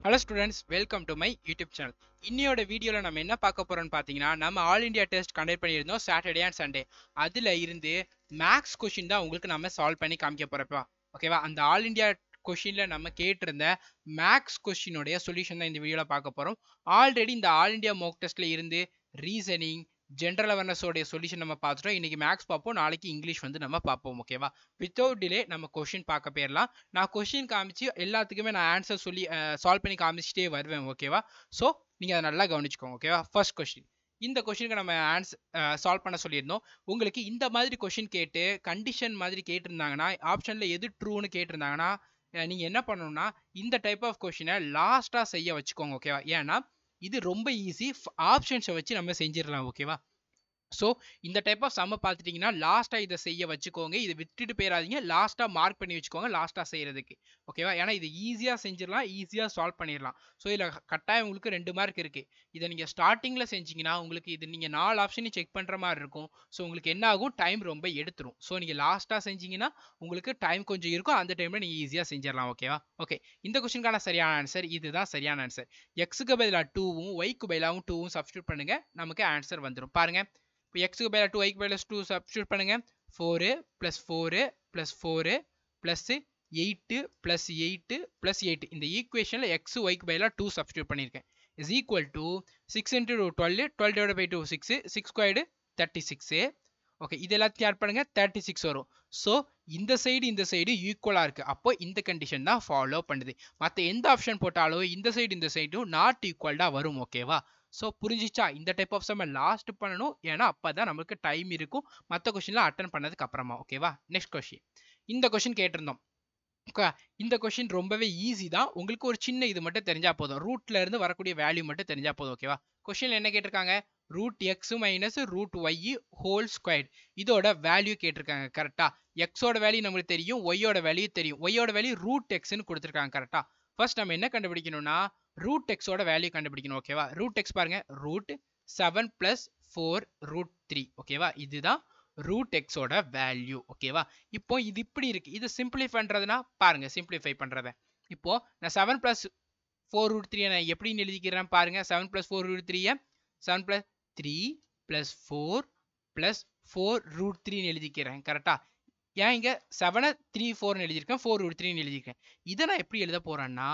Hello students welcome to my YouTube channel இன்னையோட வீடியோவில் நம்ம என்ன பார்க்க போறோம்னு பார்த்தீங்கன்னா நம்ம ஆல் இந்தியா டெஸ்ட் கண்டக்ட் பண்ணியிருந்தோம் சாட்டர்டே அண்ட் சண்டே அதில் இருந்து மேக்ஸ் கொஷின் தான் உங்களுக்கு நம்ம சால்வ் பண்ணி காமிக்க போகிறப்பா ஓகேவா அந்த ஆல் இந்தியா கொஷினில் நம்ம கேட்டிருந்த மேக்ஸ் கொஷினுடைய சொல்யூஷன் தான் இந்த வீடியோவில் பார்க்க போகிறோம் ஆல்ரெடி இந்த ஆல் இந்தியா மோக் டெஸ்ட்டில் இருந்து ரீசனிங் ஜென்ரல் அவேர்னஸோடைய சொல்யூஷன் நம்ம பார்த்துட்டோம் இன்னைக்கு மேக்ஸ் பார்ப்போம் நாளைக்கு இங்கிலீஷ் வந்து நம்ம பார்ப்போம் ஓகேவா வித்தவுட் டிலே நம்ம கொஷின் பார்க்க போயிடலாம் நான் கொஷின் காமிச்சு எல்லாத்துக்குமே நான் ஆன்சர் சொல்லி சால்வ் பண்ணி காமிச்சிட்டே வருவேன் ஓகேவா ஸோ நீங்கள் அதை நல்லா கவனிச்சுக்கோங்க ஓகேவா ஃபர்ஸ்ட் கொஷின் இந்த கொஷினுக்கு நம்ம ஆன்சர் சால்வ் பண்ண சொல்லியிருந்தோம் உங்களுக்கு இந்த மாதிரி கொஷின் கேட்டு கண்டிஷன் மாதிரி கேட்டிருந்தாங்கன்னா ஆப்ஷனில் எது ட்ரூன்னு கேட்டிருந்தாங்கன்னா நீங்கள் என்ன பண்ணணும்னா இந்த டைப் ஆஃப் கொஷினை லாஸ்ட்டாக செய்ய வச்சுக்கோங்க ஓகேவா ஏன்னா இது ரொம்ப ஈஸி ஆப்ஷன்ஸை வச்சு நம்ம செஞ்சிடலாம் ஓகேவா ஸோ இந்த டைப் ஆஃப் சம்ம பார்த்துட்டிங்கன்னா லாஸ்ட்டாக இதை செய்ய வச்சுக்கோங்க இதை விட்டுட்டு போயிடாதீங்க லாஸ்ட்டாக மார்க் பண்ணி வச்சுக்கோங்க லாஸ்ட்டாக செய்கிறதுக்கு ஓகேவா ஏன்னா இது ஈஸியாக செஞ்சிடலாம் ஈஸியாக சால்வ் பண்ணிடலாம் ஸோ இதில் கட்டாயம் உங்களுக்கு ரெண்டு மார்க் இருக்குது இதை நீங்கள் ஸ்டார்டிங்கில் செஞ்சீங்கன்னா உங்களுக்கு இது நீங்கள் நாலு ஆப்ஷனையும் செக் பண்ணுற மாதிரி இருக்கும் ஸோ உங்களுக்கு என்ன ஆகும் டைம் ரொம்ப எடுத்துரும் ஸோ நீங்கள் லாஸ்ட்டாக செஞ்சீங்கன்னா உங்களுக்கு டைம் கொஞ்சம் இருக்கும் அந்த டைமில் நீங்கள் ஈஸியாக செஞ்சிடலாம் ஓகேவா ஓகே இந்த கொஸ்டினுக்கான சரியான ஆன்சர் இதுதான் சரியான ஆன்சர் எக்ஸுக்கு பதிலாக டூவும் ஒய்க்கு பதிலாகவும் டூவும் சப்ஸ்டியூட் பண்ணுங்கள் நமக்கு ஆன்சர் வந்துடும் பாருங்கள் இப்போ எக்ஸுக்கு பதிலாக டூ ஒய்க்கு பதிலாக டூ சப்ஸ்டியூட் பண்ணுங்கள் four plus four plus four plus eight plus eight plus eight இந்த ஈக்குவேஷனில் எக்ஸ் ஒய்க்கு பதிலாக டூ சப்ஸ்டியூட் பண்ணியிருக்கேன் is equal to six into two twelve twelve divide by two six six squared thirty six okay இது எல்லாத்தையும் add பண்ணுங்கள் thirty six வரும் so இந்த சைடு இந்த சைடு ஈக்குவலாக இருக்குது அப்போ இந்த கண்டிஷன் தான் ஃபாலோ பண்ணுது மற்ற எந்த ஆப்ஷன் போட்டாலும் இந்த சைடு இந்த சைடும் நாட் ஈக்குவல்டாக வரும் ஓகேவா ஸோ புரிஞ்சிச்சா இந்த டைப் ஆஃப் சம் லாஸ்ட் பண்ணணும் ஏன்னா அப்போ தான் நம்மளுக்கு டைம் இருக்கும் மற்ற கொஷின்லாம் அட்டன் பண்ணதுக்கு அப்புறமா ஓகேவா நெக்ஸ்ட் கொஷின் இந்த கொஷின் கேட்டிருந்தோம் ஓகே இந்த கொஷின் ரொம்பவே ஈஸி தான் உங்களுக்கு ஒரு சின்ன இது மட்டும் தெரிஞ்சா போதும் ரூட்ல இருந்து வரக்கூடிய வேல்யூ மட்டும் தெரிஞ்சா போதும் ஓகேவா கொஷின் என்ன கேட்டிருக்காங்க root X minus root Y whole squared இதோட வேல்யூ கேட்டிருக்காங்க கரெக்டா எக்ஸோட வேல்யூ நம்மளுக்கு தெரியும் ஒய்யோட வேல்யூ தெரியும் ஒய்யோட வேல்யூ ரூட் எக்ஸ்னு கொடுத்துருக்காங்க கரெக்டா ஃபர்ஸ்ட் நம்ம என்ன கண்டுபிடிக்கணும்னா ரூட் எக்ஸோட வேல்யூ கண்டுபிடிக்கணும் ஓகேவா ரூட் எக்ஸ் பாருங்க root seven plus four root three ஓகேவா இதுதான் ரூட் எக்ஸோட வேல்யூ ஓகேவா இப்போ இது இப்படி இருக்கு இது சிம்பிளிஃபை பண்றதுனா பாருங்க சிம்பிளிஃபை பண்றத இப்போ நான் seven plus four root three நான் எப்படின்னு எழுதிக்கிறேன் பாருங்க செவன் பிளஸ் ஃபோர் ரூட் த்ரீயை seven plus three plus four plus four root த்ரீன்னு எழுதிக்கிறேன் கரெக்டா ஏன் இங்க செவனை த்ரீ ஃபோர்னு எழுதியிருக்கேன் ஃபோர் ரூட் த்ரீன்னு எழுதியிருக்கேன் இதை நான் எப்படி எழுத போறேன்னா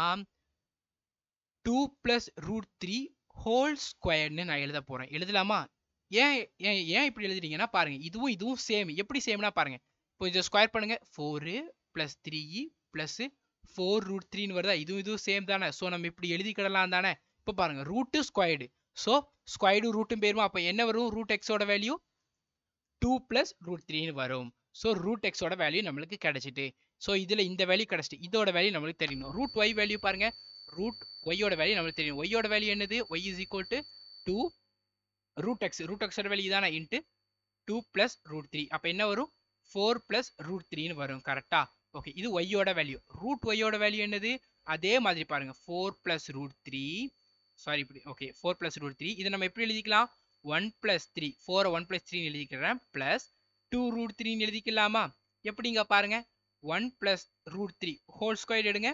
two plus root three whole ஸ்கொயர்னு நான் எழுத போறேன் எழுதலாமா ஏன் ஏன் ஏன் இப்படி எழுதுறீங்கன்னா பாருங்க இதுவும் இதுவும் சேம் எப்படி சேம்னா பாருங்க இப்போ இதை ஸ்கொயர் பண்ணுங்க four plus three plus four root த்ரீன்னு வருதா இதுவும் இதுவும் சேம் தானே ஸோ நம்ம இப்படி எழுதிக்கிடலாம் தானே இப்போ பாருங்க ரூட்டு ஸ்கொயர்டு ஸோ ஸ்கொயர்டு ரூட்டும் பேருமா அப்போ என்ன வரும் ரூட் எக்ஸோட வேல்யூ டூ பிளஸ் ரூட் த்ரீன்னு வரும் ஸோ ரூட் எக்ஸோட வேல்யூ நம்மளுக்கு கிடைச்சிட்டு ஸோ இதில் இந்த வேல்யூ கிடைச்சிட்டு இதோட வேல்யூ நம்மளுக்கு தெரியணும் ரூட் ஒய் வேல்யூ பாருங்க ரூட் ஒய்யோட வேல்யூ நம்மளுக்கு தெரியும் ஒய்யோட வேல்யூ என்னது Y is equal to two root X root எக்ஸோட வேல்யூ தானே into two plus root three அப்போ என்ன வரும் ஃபோர் பிளஸ் ரூட் த்ரீன்னு வரும் கரெக்டா ஓகே இது ஒய்யோட வேல்யூ ரூட் ஒய்யோட வேல்யூ என்னது அதே மாதிரி பாருங்க four plus root three sorry இப்படி okay four plus root three இதை நம்ம எப்படி எழுதிக்கலாம் ஒன் பிளஸ் த்ரீ ஃபோரை ஒன் பிளஸ் த்ரீன்னு எழுதிக்கிறேன் பிளஸ் டூ ரூட் த்ரீன்னு எழுதிக்கலாமா எப்படிங்க பாருங்க one plus root three whole square எடுங்க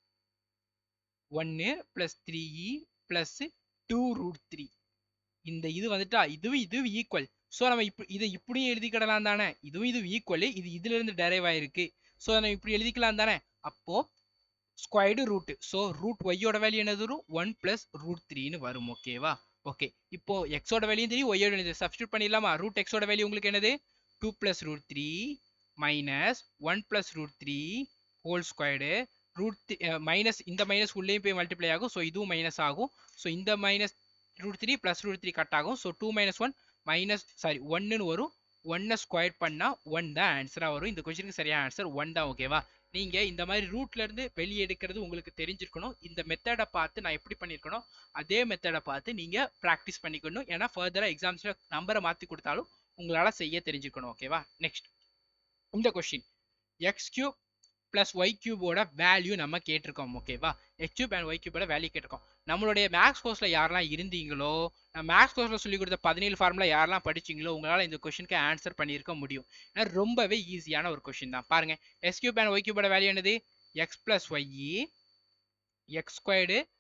ஒன்று plus three plus two root three இந்த இது வந்துட்டா இதுவும் இதுவும் ஈக்குவல் ஸோ நம்ம இப்படி இதை இப்படியும் எழுதிக்கிடலாம் தானே இதுவும் இதுவும் ஈக்குவல் இது இதுல இருந்து டெரைவ் ஆயிருக்கு ஸோ நம்ம இப்படி எழுதிக்கலாம் தானே அப்போ ஸ்கொயர்டு ரூட் ஸோ ரூட் ஒய்யோட வேல்யூ என்னது வரும் ஒன் பிளஸ் ரூட் த்ரீன்னு வரும் ஓகேவா ஓகே இப்போ எக்ஸோட வேல்யூ தெரியும் ஒய்யோட வேல்யூ சப்ஸ்டியூட் பண்ணிடலாமா ரூட் எக்ஸோட வேல்யூ உங்களுக்கு என்னது two plus root three minus one plus root three whole squared root minus இந்த மைனஸ் உள்ளேயும் போய் மல்டிப்ளை ஆகும் ஸோ இதுவும் மைனஸ் ஆகும் ஸோ இந்த minus root three plus root three cut ஆகும் so two minus one minus sorry ஒன்னுன்னு வரும் ஒன்னை ஸ்கொயர் பண்ணால் ஒன் தான் ஆன்சராக வரும் இந்த கொஸ்டினுக்கு சரியான ஆன்சர் ஒன் தான் ஓகேவா நீங்கள் இந்த மாதிரி ரூட்லேருந்து வெளியே எடுக்கிறது உங்களுக்கு தெரிஞ்சிருக்கணும் இந்த மெத்தடை பார்த்து நான் எப்படி பண்ணியிருக்கணும் அதே மெத்தடை பார்த்து நீங்கள் ப்ராக்டிஸ் பண்ணிக்கணும் ஏன்னா ஃபர்தராக எக்ஸாம்ஸில் நம்பரை மாற்றி கொடுத்தாலும் உங்களால் செய்ய தெரிஞ்சுக்கணும் ஓகேவா நெக்ஸ்ட் இந்த question X cube plus Y கியூபோட வேல்யூ நம்ம கேட்டிருக்கோம் ஓகேவா எக்ஸ் கியூப் அண்ட் ஒய் கியூபோட வேல்யூ கேட்டிருக்கோம் நம்மளுடைய மேக்ஸ் கோர்ஸில் யாரெல்லாம் இருந்தீங்களோ நான் மேக்ஸ் கோர்ஸில் சொல்லி கொடுத்த பதினேழு ஃபார்முலா யாரெல்லாம் படிச்சிங்களோ உங்களால் இந்த கொஷனுக்கு ஆன்சர் பண்ணியிருக்க முடியும் ஏன்னா ரொம்பவே ஈஸியான ஒரு கொஷின் தான் பாருங்க எஸ் கியூப் அண்ட் ஒய் கியூபோட வேல்யூ என்னது X plus Y X squared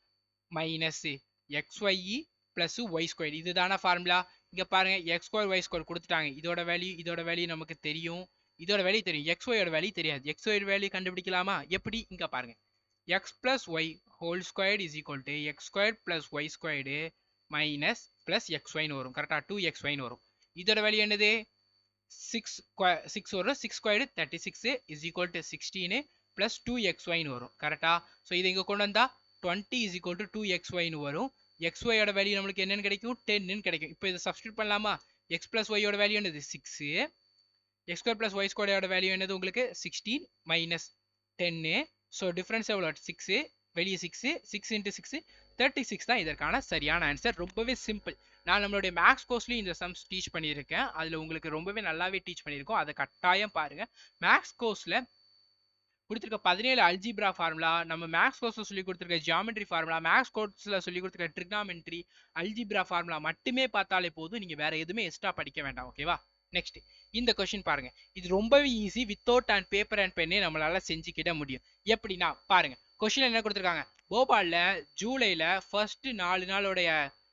minus X Y plus Y square இதுதான ஃபார்முலா இங்க பாருங்க எக்ஸ் ஸ்கொயர் ஒய் ஸ்கொயர் கொடுத்துட்டாங்க இதோட வேல்யூ இதோட வேல்யூ நமக்கு தெரியும் இதோட வேல்யூ தெரியும் எக்ஸ் ஒயோட வேல்யூ தெரியாது எக்ஸ் ஒயோட வேல்யூ கண்டுபிடிக்கலாமா எப்படி இங்க பாருங்க X plus Y whole square is equal to X square plus Y squared minus plus X ஒய்னு வரும் கரெக்டா டூ எக்ஸ் ஒய்னு வரும் இதோட வேல்யூ என்னது சிக்ஸ் சிக்ஸ் வரும் six squared thirty six is equal to sixteen plus two X ஒய்னு வரும் கரெக்டா ஸோ இதை இங்கே கொண்டு வந்தா twenty is equal to two X ஒய்னு வரும் எக்ஸ் ஒயோட வேல்யூ நம்மளுக்கு என்னன்னு கிடைக்கும் டென்னு கிடைக்கும் இப்போ இதை சப்ஸ்டியூட் பண்ணலாமா எக்ஸ் பிளஸ் ஒய்யோட வேல்யூ என்னது six x square plus y ஸ்கொயரோட வேல்யூ என்னது உங்களுக்கு சிக்ஸ்டீன் மைனஸ் டென்னு ஸோ டிஃப்ரென்ஸ் எவ்வளோ சிக்ஸு வெளியே six six into six thirty six தான் இதற்கான சரியான ஆன்சர் ரொம்பவே சிம்பிள் நான் நம்மளுடைய மேக்ஸ் கோர்ஸ்லையும் இந்த சம்ஸ் டீச் பண்ணியிருக்கேன் அதில் உங்களுக்கு ரொம்பவே நல்லாவே டீச் பண்ணியிருக்கோம் அதை கட்டாயம் பாருங்கள் மேக்ஸ் கோர்ஸில் கொடுத்துருக்க பதினேழு அல்ஜிப்ரா ஃபார்முலா நம்ம மேக்ஸ் கோர்ஸில் சொல்லி கொடுத்துருக்க ஜியாமெட்ரி ஃபார்முலா மேக்ஸ் கோர்ஸில் சொல்லி கொடுத்துருக்க ட்ரிக்னாமெட்ரி அல்ஜிப்ரா ஃபார்முலா மட்டுமே பார்த்தாலே போதும் நீங்கள் வேற எதுவுமே எக்ஸ்ட்ரா படிக்க வேண்டாம் ஓகேவா நெக்ஸ்ட் இந்த கொஸ்டின் பாருங்க இது ரொம்பவே easy without and paper and pen நம்மளால செஞ்சுக்கிட முடியும் எப்படின்னா பாருங்க கொஸ்டின் என்ன கொடுத்துருக்காங்க போபால்ல ஜூலைல ஃபர்ஸ்ட் நாலு நாளோடைய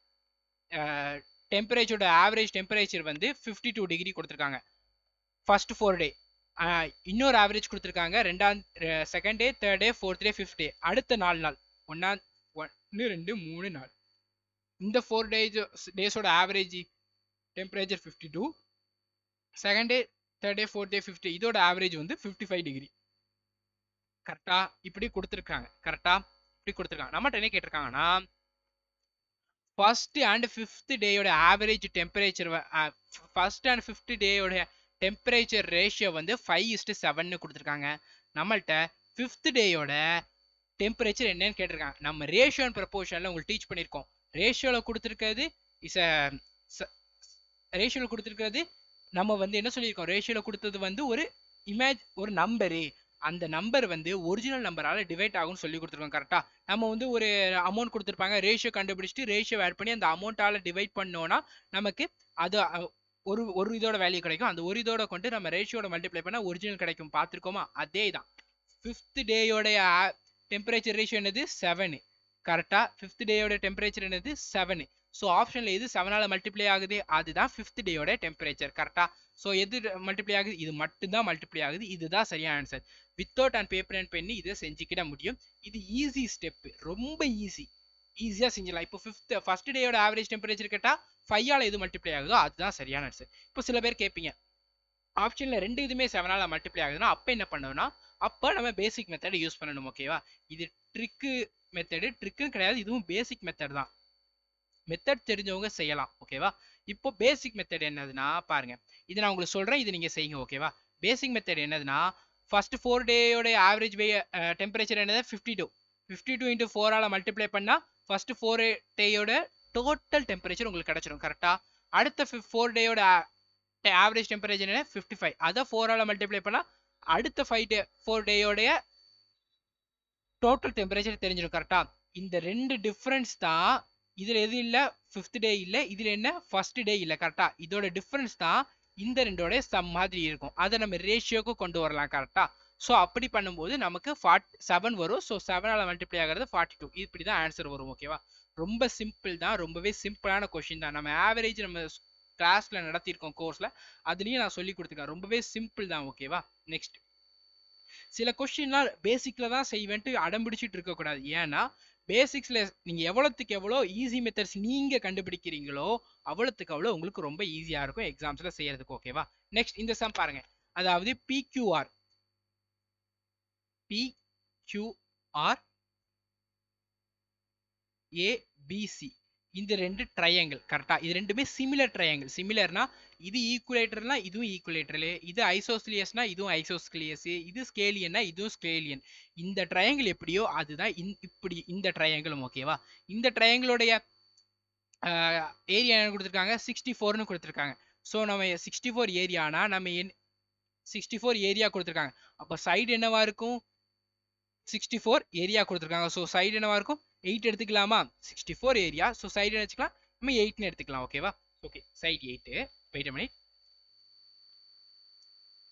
டெம்பரேச்சரோட ஆவரேஜ் டெம்பரேச்சர் வந்து ஃபிஃப்டி டூ டிகிரி கொடுத்துருக்காங்க ஃபர்ஸ்ட் ஃபோர் டே இன்னொரு ஆவரேஜ் கொடுத்துருக்காங்க ரெண்டாம் second day third day fourth day fifth day அடுத்த நாலு நாள் ஒன்னா ஒன்று ரெண்டு மூணு நாள் இந்த ஃபோர் டேஸ் டேஸோட average temperature fifty two second day third day fourth day fifty இதோட ஆவரேஜ் வந்து ஃபிஃப்டி ஃபைவ் டிகிரி கரெக்டா இப்படி கொடுத்துருக்காங்க கரெக்டா இப்படி கொடுத்துருக்காங்க நம்மகிட்ட என்ன கேட்டிருக்காங்கன்னா first and fifth டேயோட average temperature first and fifth டேயோட டெம்பரேச்சர் ரேஷியோ வந்து ஃபைவ் இஸ்டு செவன்னு கொடுத்துருக்காங்க நம்மள்ட்ட ஃபிஃப்த் டேயோட டெம்பரேச்சர் என்னன்னு கேட்டிருக்காங்க நம்ம ரேஷியோ அண்ட் ப்ரப்போர்ஷனில் உங்களுக்கு டீச் பண்ணியிருக்கோம் ரேஷியோவில் கொடுத்துருக்கிறது இஸ் ரேஷியோவில் கொடுத்துருக்கிறது நம்ம வந்து என்ன சொல்லியிருக்கோம் ரேஷியோவில் கொடுத்தது வந்து ஒரு இமேஜ் ஒரு நம்பரு அந்த நம்பர் வந்து ஒரிஜினல் நம்பரால் டிவைட் ஆகும்னு சொல்லி கொடுத்துருக்கோம் கரெக்டாக நம்ம வந்து ஒரு அமௌண்ட் கொடுத்துருப்பாங்க ரேஷியோ கண்டுபிடிச்சிட்டு ரேஷியோ ஆட் பண்ணி அந்த அமௌண்ட்டால் டிவைட் பண்ணோன்னா நமக்கு அது ஒரு ஒரு இதோட வேல்யூ கிடைக்கும் அந்த ஒரு இதோட கொண்டு நம்ம ரேஷியோட மல்டிப்ளை பண்ணால் ஒரிஜினல் கிடைக்கும் பார்த்துருக்கோமா அதே தான் ஃபிஃப்த் டேயோடைய டெம்பரேச்சர் ரேஷியோ என்னது செவனு கரெக்டாக ஃபிஃப்த் டேயோட டெம்பரேச்சர் என்னது செவனு ஸோ ஆப்ஷனில் எது செவனால் மல்டிப்ளை ஆகுது அதுதான் ஃபிஃப்த் டேயோட டெம்பரேச்சர் கரெக்டாக ஸோ எது மல்டிப்ளை ஆகுது இது மட்டும்தான் மல்டிப்ளை ஆகுது இதுதான் சரியான answer without and paper and pen இதை செஞ்சுக்கிட முடியும் இது ஈஸி ஸ்டெப்பு ரொம்ப ஈஸி ஈஸியாக செஞ்சிடலாம் இப்போ ஃபிஃப்த் ஃபர்ஸ்ட் டேயோட ஆவரேஜ் டெம்பரேச்சர் கேட்டால் ஃபைவால் எது மல்டிப்ளை ஆகுதோ அதுதான் சரியான ஆன்சர் இப்போ சில பேர் கேட்பீங்க ஆப்ஷனில் ரெண்டு இதுவுமே செவனால் மல்டிப்ளை ஆகுதுன்னா அப்போ என்ன பண்ணணும்னா அப்போ நம்ம பேசிக் மெத்தட் யூஸ் பண்ணணும் ஓகேவா இது ட்ரிக்கு மெத்தடு ட்ரிக்குன்னு கிடையாது இதுவும் பேசிக் மெத்தட் தான் மெத்தட் தெரிஞ்சவங்க செய்யலாம் ஓகேவா இப்போ பேசிக் மெத்தட் என்னதுன்னா பாருங்க இது நான் உங்களுக்கு சொல்றேன் இது நீங்க செய்யுங்க ஓகேவா பேசிக் மெத்தட் என்னதுன்னா ஃபர்ஸ்ட் ஃபோர் டேயோட ஆவரேஜ் வே டெம்பரேச்சர் என்னது fifty two fifty two into ஃபோரால் மல்டிப்ளை பண்ணால் ஃபர்ஸ்ட் ஃபோர் டேயோட டோட்டல் டெம்பரேச்சர் உங்களுக்கு கிடைச்சிரும் கரெக்டாக அடுத்த ஃபோர் டேயோட ஆவரேஜ் டெம்பரேச்சர் என்ன ஃபிஃப்டி ஃபைவ் அதை ஃபோரால் மல்டிப்ளை பண்ணால் அடுத்த ஃபைவ் டே ஃபோர் டேயோடைய டோட்டல் டெம்பரேச்சர் தெரிஞ்சிடும் கரெக்டாக இந்த ரெண்டு டிஃப்ரென்ஸ் தான் இதில் எது இல்லை ஃபிஃப்த் டே இல்லை இதில் என்ன ஃபர்ஸ்ட் டே இல்லை கரெக்டாக இதோட டிஃப்ரென்ஸ் தான் இந்த ரெண்டோட சம் மாதிரி இருக்கும் அதை நம்ம ரேஷியோக்கு கொண்டு வரலாம் கரெக்டாக ஸோ அப்படி பண்ணும்போது நமக்கு ஃபார்ட் செவன் வரும் ஸோ செவனால் மல்டிப்ளை ஆகிறது ஃபார்ட்டி டூ இப்படி தான் ஆன்சர் வரும் ஓகேவா ரொம்ப சிம்பிள் தான் ரொம்பவே சிம்பிளான கொஷின் தான் நம்ம ஆவரேஜ் நம்ம கிளாஸில் நடத்தியிருக்கோம் கோர்ஸில் அதுலேயும் நான் சொல்லி கொடுத்துருக்கேன் ரொம்பவே சிம்பிள் தான் ஓகேவா நெக்ஸ்ட் சில கொஸ்டின்லாம் பேசிக்கில் தான் செய்வேன்ட்டு அடம்பிடிச்சிட்டு இருக்கக்கூடாது ஏன்னா பேசிக்ஸில் நீங்கள் எவ்வளோத்துக்கு எவ்வளோ ஈஸி மெத்தட்ஸ் நீங்கள் கண்டுபிடிக்கிறீங்களோ அவ்வளோத்துக்கு அவ்வளோ உங்களுக்கு ரொம்ப ஈஸியாக இருக்கும் எக்ஸாம்ஸில் செய்யறதுக்கு ஓகேவா நெக்ஸ்ட் இந்த சம் பாருங்க அதாவது பிக்யூஆர் பிக்யூஆர் ஏபிசி இந்த ரெண்டு ட்ரையாங்கிள் கரெக்டா இது ரெண்டுமே சிமிலர் ட்ரையாங்கிள் சிமிலர்னா இது ஈக்குலேட்டர்னா இதுவும் ஈக்குலேட்டர் இது ஐசோஸ்கிலியஸ்னா இதுவும் ஐசோஸ்கிலியஸ் இது ஸ்கேலியன்னா இதுவும் ஸ்கேலியன் இந்த ட்ரையாங்கிள் எப்படியோ அதுதான் இப்படி இந்த ட்ரையாங்கிளும் ஓகேவா இந்த ட்ரையாங்கிளோடைய ஏரியா என்ன கொடுத்துருக்காங்க சிக்ஸ்டி ஃபோர்னு கொடுத்துருக்காங்க ஸோ நம்ம சிக்ஸ்டி ஃபோர் ஏரியானா நம்ம என் சிக்ஸ்டி ஃபோர் ஏரியா கொடுத்துருக்காங்க அப்போ சைடு என்னவா இருக்கும் சிக்ஸ்டி ஃபோர் ஏரியா கொடுத்துருக்காங்க ஸோ சைடு என்னவா இருக்கும் எயிட் எடுத்துக்கலாமா sixty four area so side என்ன வச்சுக்கலாம் நம்ம எயிட்னு எடுத்துக்கலாம் ஓகேவா ஓகே சைடு எயிட்டு வெயிட் மணி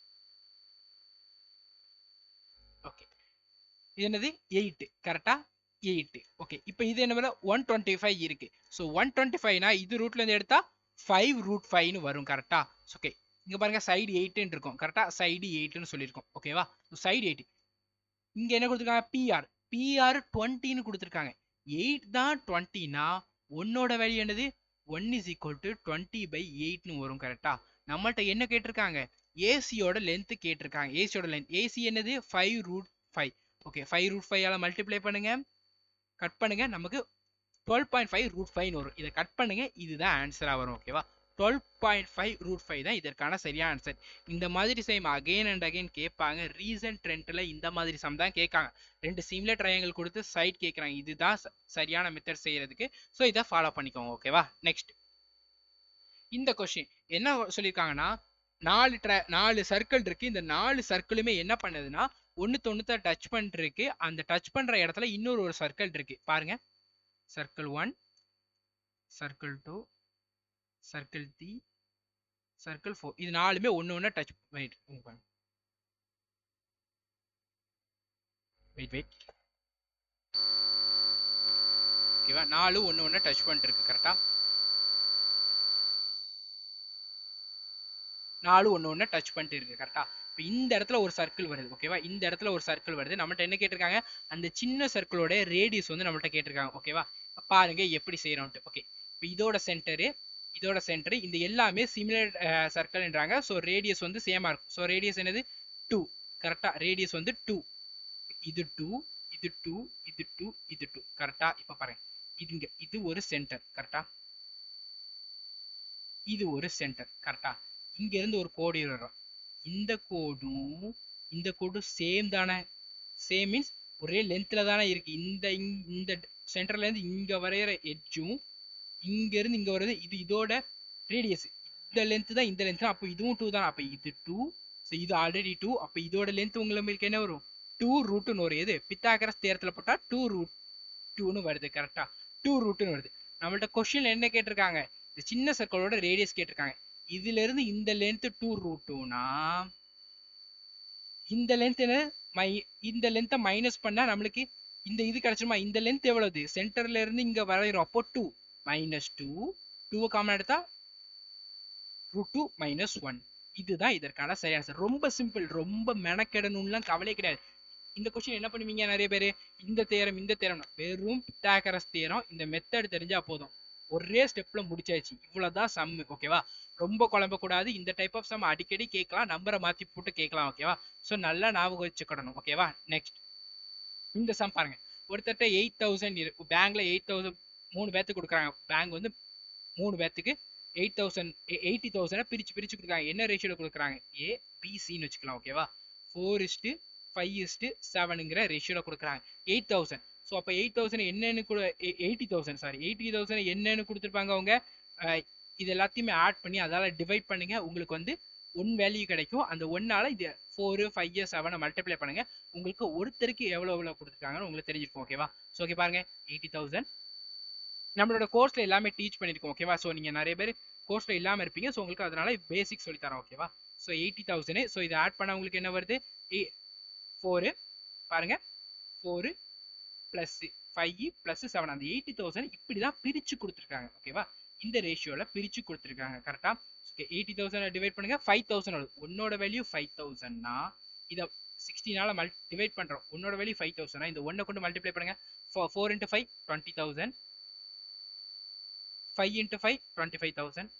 ஓகே இது என்னது எயிட் கரெக்டா எயிட் ஓகே இப்போ இது என்ன ஒன் டுவெண்ட்டி ஃபைவ் இருக்கு ஸோ ஒன் டுவெண்ட்டி ஃபைவ்னா இது ரூட்ல இருந்து எடுத்தா ஃபைவ் ரூட் ஃபைவ்னு வரும் கரெக்டா ஓகே இங்க பாருங்க சைடு எயிட்னு இருக்கும் கரெக்டா சைடு எயிட்னு சொல்லியிருக்கோம் ஓகேவா சைடு எயிட் இங்க என்ன கொடுத்துருக்காங்க பிஆர் பிஆர் டுவெண்ட்டின்னு கொடுத்துருக்காங்க எயிட் தான் டுவெண்ட்டினா ஒன்னோட வேல்யூ என்னது one is equal to twenty by எயிட்னு வரும் கரெக்டா நம்மள்ட்ட என்ன கேட்டிருக்காங்க ஏசியோட லென்த் கேட்டிருக்காங்க ஏசியோட லென்த் ஏசி என்னது five root five okay five root five ஆல மல்டிப்ளை பண்ணுங்க கட் பண்ணுங்க நமக்கு twelve point five root five வரும் இதை கட் பண்ணுங்க இதுதான் ஆன்சரா வரும் ஓகேவா twelve point five root five தான் இதற்கான சரியான ஆன்சர் இந்த மாதிரி சேம் அகைன் அண்ட் அகைன் கேட்பாங்க ரீசன்ட் ட்ரெண்ட்ல இந்த மாதிரி சம் தான் கேட்காங்க ரெண்டு சிம்லர் ட்ரையாங்கிள் கொடுத்து சைட் கேட்குறாங்க இதுதான் ச- சரியான மெத்தட் செய்யறதுக்கு ஸோ இதை ஃபாலோ பண்ணிக்கோங்க ஓகேவா நெக்ஸ்ட் இந்த கொஸ்டின் என்ன சொல்லியிருக்காங்கன்னா நாலு ட்ர நாலு சர்க்கிள் இருக்கு இந்த நாலு சர்க்கிளுமே என்ன பண்ணுதுன்னா ஒன்று தொண்ணூத்த டச் பண்ணிருக்கு அந்த டச் பண்ற இடத்துல இன்னொரு ஒரு சர்க்கிள் இருக்கு பாருங்க circle one circle two circle three circle four இது நாலுமே ஒன்று ஒன்று டச் வெயிட் வெயிட் வெயிட் ஓகேவா நாலு ஒன்று ஒன்று டச் பண்ணிட்டு இருக்கு கரெக்டா நாலு ஒன்று ஒன்று டச் பண்ணிட்டு இருக்கு கரெக்டா இப்போ இந்த இடத்துல ஒரு சர்க்கிள் வருது ஓகேவா இந்த இடத்துல ஒரு சர்க்கிள் வருது நம்மள்ட்ட என்ன கேட்டிருக்காங்க அந்த சின்ன சர்க்கிளோட ரேடியஸ் வந்து நம்மள்ட்ட கேட்டிருக்காங்க ஓகேவா பாருங்க எப்படி செய்யறோம்ட்டு ஓகே இப்போ இதோட சென்டரு இதோட சென்டர் இந்த எல்லாமே சிமிலர் சர்க்கிள்ன்றாங்க ஸோ ரேடியஸ் வந்து சேமா இருக்கும் ஸோ ரேடியஸ் என்னது டூ கரெக்டா ரேடியஸ் வந்து டூ இது டூ இது டூ இது டூ இது டூ கரெக்டா இப்போ பாருங்க இதுங்க இது ஒரு சென்டர் கரெக்டா இது ஒரு சென்டர் கரெக்டா இங்க இருந்து ஒரு கோடு வரும் இந்த கோடும் இந்த கோடும் சேம் தானே சேம் மீன்ஸ் ஒரே லென்த்ல தானே இருக்கு இந்த இங்- இந்த சென்டர்ல இருந்து இங்க வரைகிற எட்ஜும் இங்க இருந்து இங்க வர்றது இது இதோட ரேடியஸ் இந்த லென்த் தான் இந்த லென்த் அப்போ இதுவும் டூ தான் அப்போ இது டூ ஸோ இது ஆல்ரெடி டூ அப்போ இதோட லென்த் உங்களுக்கு என்ன வரும் டூ ரூட்டுன்னு வரும் எது பித்தாகரஸ் தேரத்தில் போட்டால் டூ ரூட் டூன்னு வருது கரெக்டா டூ ரூட்டுன்னு வருது நம்மள்ட்ட கொஸ்டின்ல என்ன கேட்டிருக்காங்க இந்த சின்ன சர்க்கிளோட ரேடியஸ் கேட்டிருக்காங்க இதுல இருந்து இந்த லென்த் டூ ரூட் டூனா இந்த லென்த் என்ன மை இந்த லென்த்தை மைனஸ் பண்ணா நம்மளுக்கு இந்த இது கிடைச்சிருமா இந்த லென்த் எவ்வளவு சென்டர்ல இருந்து இங்க வரைகிறோம் அப்போ two minus two two common எடுத்தா ரூட் டூ மைனஸ் ஒன் இதுதான் இதற்கான சரியான answer. ரொம்ப சிம்பிள் ரொம்ப மெனக்கெடணும்லாம் கவலை கிடையாது இந்த கொஸ்டின் என்ன பண்ணுவீங்க நிறைய பேர் இந்த தேரம் இந்த தேரம் வெறும் பித்தாகரஸ் தேரம் இந்த மெத்தட் தெரிஞ்சா போதும் ஒரே ஸ்டெப்ல முடிச்சாச்சு இவ்வளவுதான் சம் ஓகேவா ரொம்ப குழம்ப கூடாது இந்த டைப் ஆஃப் சம் அடிக்கடி கேட்கலாம் நம்பரை மாத்தி போட்டு கேட்கலாம் ஓகேவா ஸோ நல்லா ஞாபகம் வச்சுக்கிடணும் ஓகேவா நெக்ஸ்ட் இந்த சம் பாருங்க ஒருத்தர்ட்ட எயிட் தௌசண்ட் இருக்கு பேங்க்ல எயிட் தௌசண்ட் மூணு பேத்துக்கு கொடுக்குறாங்க பேங்க் வந்து மூணு பேத்துக்கு எயிட் தௌசண்ட் எயிட்டி தௌசண்டை பிரிச்சு பிரிச்சு கொடுக்குறாங்க என்ன ரேஷியோல கொடுக்குறாங்க ஏ பிசின்னு வச்சுக்கலாம் ஓகேவா ஃபோர் இஸ்ட்டு ஃபைவ் இஸ்ட்டு செவனுங்கிற ரேஷியோல கொடுக்குறாங்க எயிட் தௌசண்ட் ஸோ அப்போ எயிட் தௌசண்ட் என்னன்னு கூட eighty thousand sorry eighty thousand என்னன்னு கொடுத்துருப்பாங்க அவங்க அஹ், இது எல்லாத்தையுமே ஆட் பண்ணி அதால டிவைட் பண்ணுங்க உங்களுக்கு வந்து ஒன் வேல்யூ கிடைக்கும் அந்த ஒன்னால இது ஃபோர் ஃபைவ் செவனை மல்டிப்ளை பண்ணுங்க உங்களுக்கு ஒருத்தருக்கு எவ்வளோ எவ்வளோ கொடுத்துருக்காங்கன்னு உங்களுக்கு தெரிஞ்சிருக்கும் ஓகேவா ஸோ ஓகே பாருங்க எயிட்டி தௌசண்ட் நம்மளோட கோர்ஸ்ல எல்லாமே டீச் பண்ணியிருக்கோம் ஓகேவா ஸோ நீங்க நிறைய பேர் கோர்ஸ்ல இல்லாம இருப்பீங்க ஸோ உங்களுக்கு அதனால பேசிக் சொல்லி தரோம் ஓகேவா ஸோ எயிட்டி தௌசண்ட் ஸோ இதை ஆட் பண்ண உங்களுக்கு என்ன வருது ஃபோரு பாருங்க four plus five plus seven அந்த எயிட்டி தௌசண்ட் இப்படி தான் பிரிச்சு கொடுத்துருக்காங்க ஓகேவா இந்த ரேஷியோல பிரிச்சு கொடுத்துருக்காங்க கரெக்டா ஓகே எயிட்டி தௌசண்ட் டிவைட் பண்ணுங்க ஃபைவ் தௌசண்ட் வருது உன்னோட வேல்யூ ஃபைவ் தௌசண்ட்னா இதை சிக்ஸ்டீனால மல் டிவைட் பண்றோம் உன்னோட வேல்யூ ஃபைவ் தௌசண்ட் இந்த ஒன்னை கொண்டு மல்டிப்ளை பண்ணுங்க four into five twenty thousand five into five twenty five thousand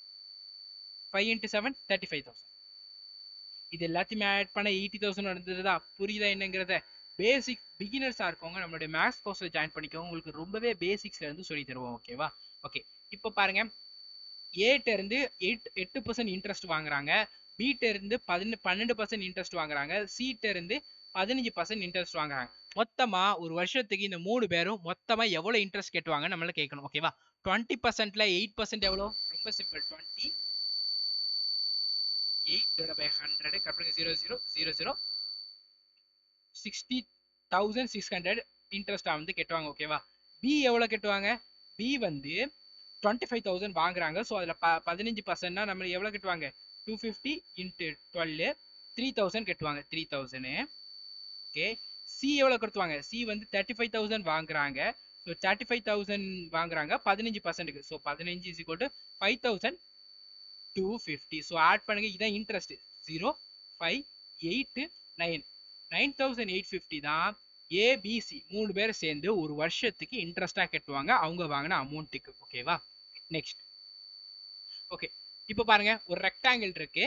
five into seven thirty five thousand இது எல்லாத்தையுமே ஆட் பண்ண எயிட்டி தௌசண்ட் இருந்ததுதா புரியுதா என்னங்கிறத பேசிக் பிகினர்ஸாக இருக்கவங்க நம்மளுடைய மேக்ஸ் கோர்ஸில் ஜாயின் பண்ணிக்கோங்க உங்களுக்கு ரொம்பவே பேசிக்ஸ்ல இருந்து சொல்லி தருவோம் ஓகேவா ஓகே இப்போ பாருங்க ஏட்ட இருந்து எயிட் எட்டு பர்சன்ட் இன்ட்ரெஸ்ட் வாங்குறாங்க பிட்ட இருந்து பதினெண்டு பன்னெண்டு பர்சன்ட் இன்ட்ரெஸ்ட் வாங்குறாங்க சீட்ட இருந்து பதினஞ்சு பர்சன்ட் இன்ட்ரெஸ்ட் வாங்குறாங்க மொத்தமா ஒரு வருஷத்துக்கு இந்த மூணு பேரும் மொத்தமா எவ்வளவு இன்ட்ரெஸ்ட் கேட்டுவாங்க நம்மள கேட்கணும் ஓகேவா டுவெண்ட்டி பர்சன்ட்ல எயிட் பர்சன்ட் எவ்வளோ ரொம்ப simple twenty eight by hundred கரெக்டாக zero zero zero zero sixty thousand six hundred இன்ட்ரெஸ்டாக வந்து கட்டுவாங்க ஓகேவா பி எவ்வளோ கட்டுவாங்க பி வந்து டுவெண்ட்டி ஃபைவ் தௌசண்ட் வாங்குறாங்க ஸோ அதில் ப பதினஞ்சு பர்சன்ட்னா நம்ம எவ்வளோ கட்டுவாங்க two fifty into twelve three thousand கட்டுவாங்க த்ரீ தௌசண்ட் ஓகே சி எவ்வளவு கொடுத்துவாங்க சி வந்து தேர்ட்டி ஃபைவ் தௌசண்ட் வாங்குறாங்க ஸோ தேர்ட்டி ஃபைவ் தௌசண்ட் வாங்குறாங்க பதினஞ்சு பர்சன்ட்டுக்கு ஸோ பதினஞ்சு is equal to five thousand two fifty so add பண்ணுங்க இதான் interest zero five eight nine nine thousand eight fifty தான் ஏபிசி மூணு பேர் சேர்ந்து ஒரு வருஷத்துக்கு இன்ட்ரெஸ்டா கட்டுவாங்க அவங்க வாங்கின அமௌண்ட்டுக்கு ஓகேவா நெக்ஸ்ட் ஓகே இப்போ பாருங்க ஒரு ரெக்டாங்கிள் இருக்கு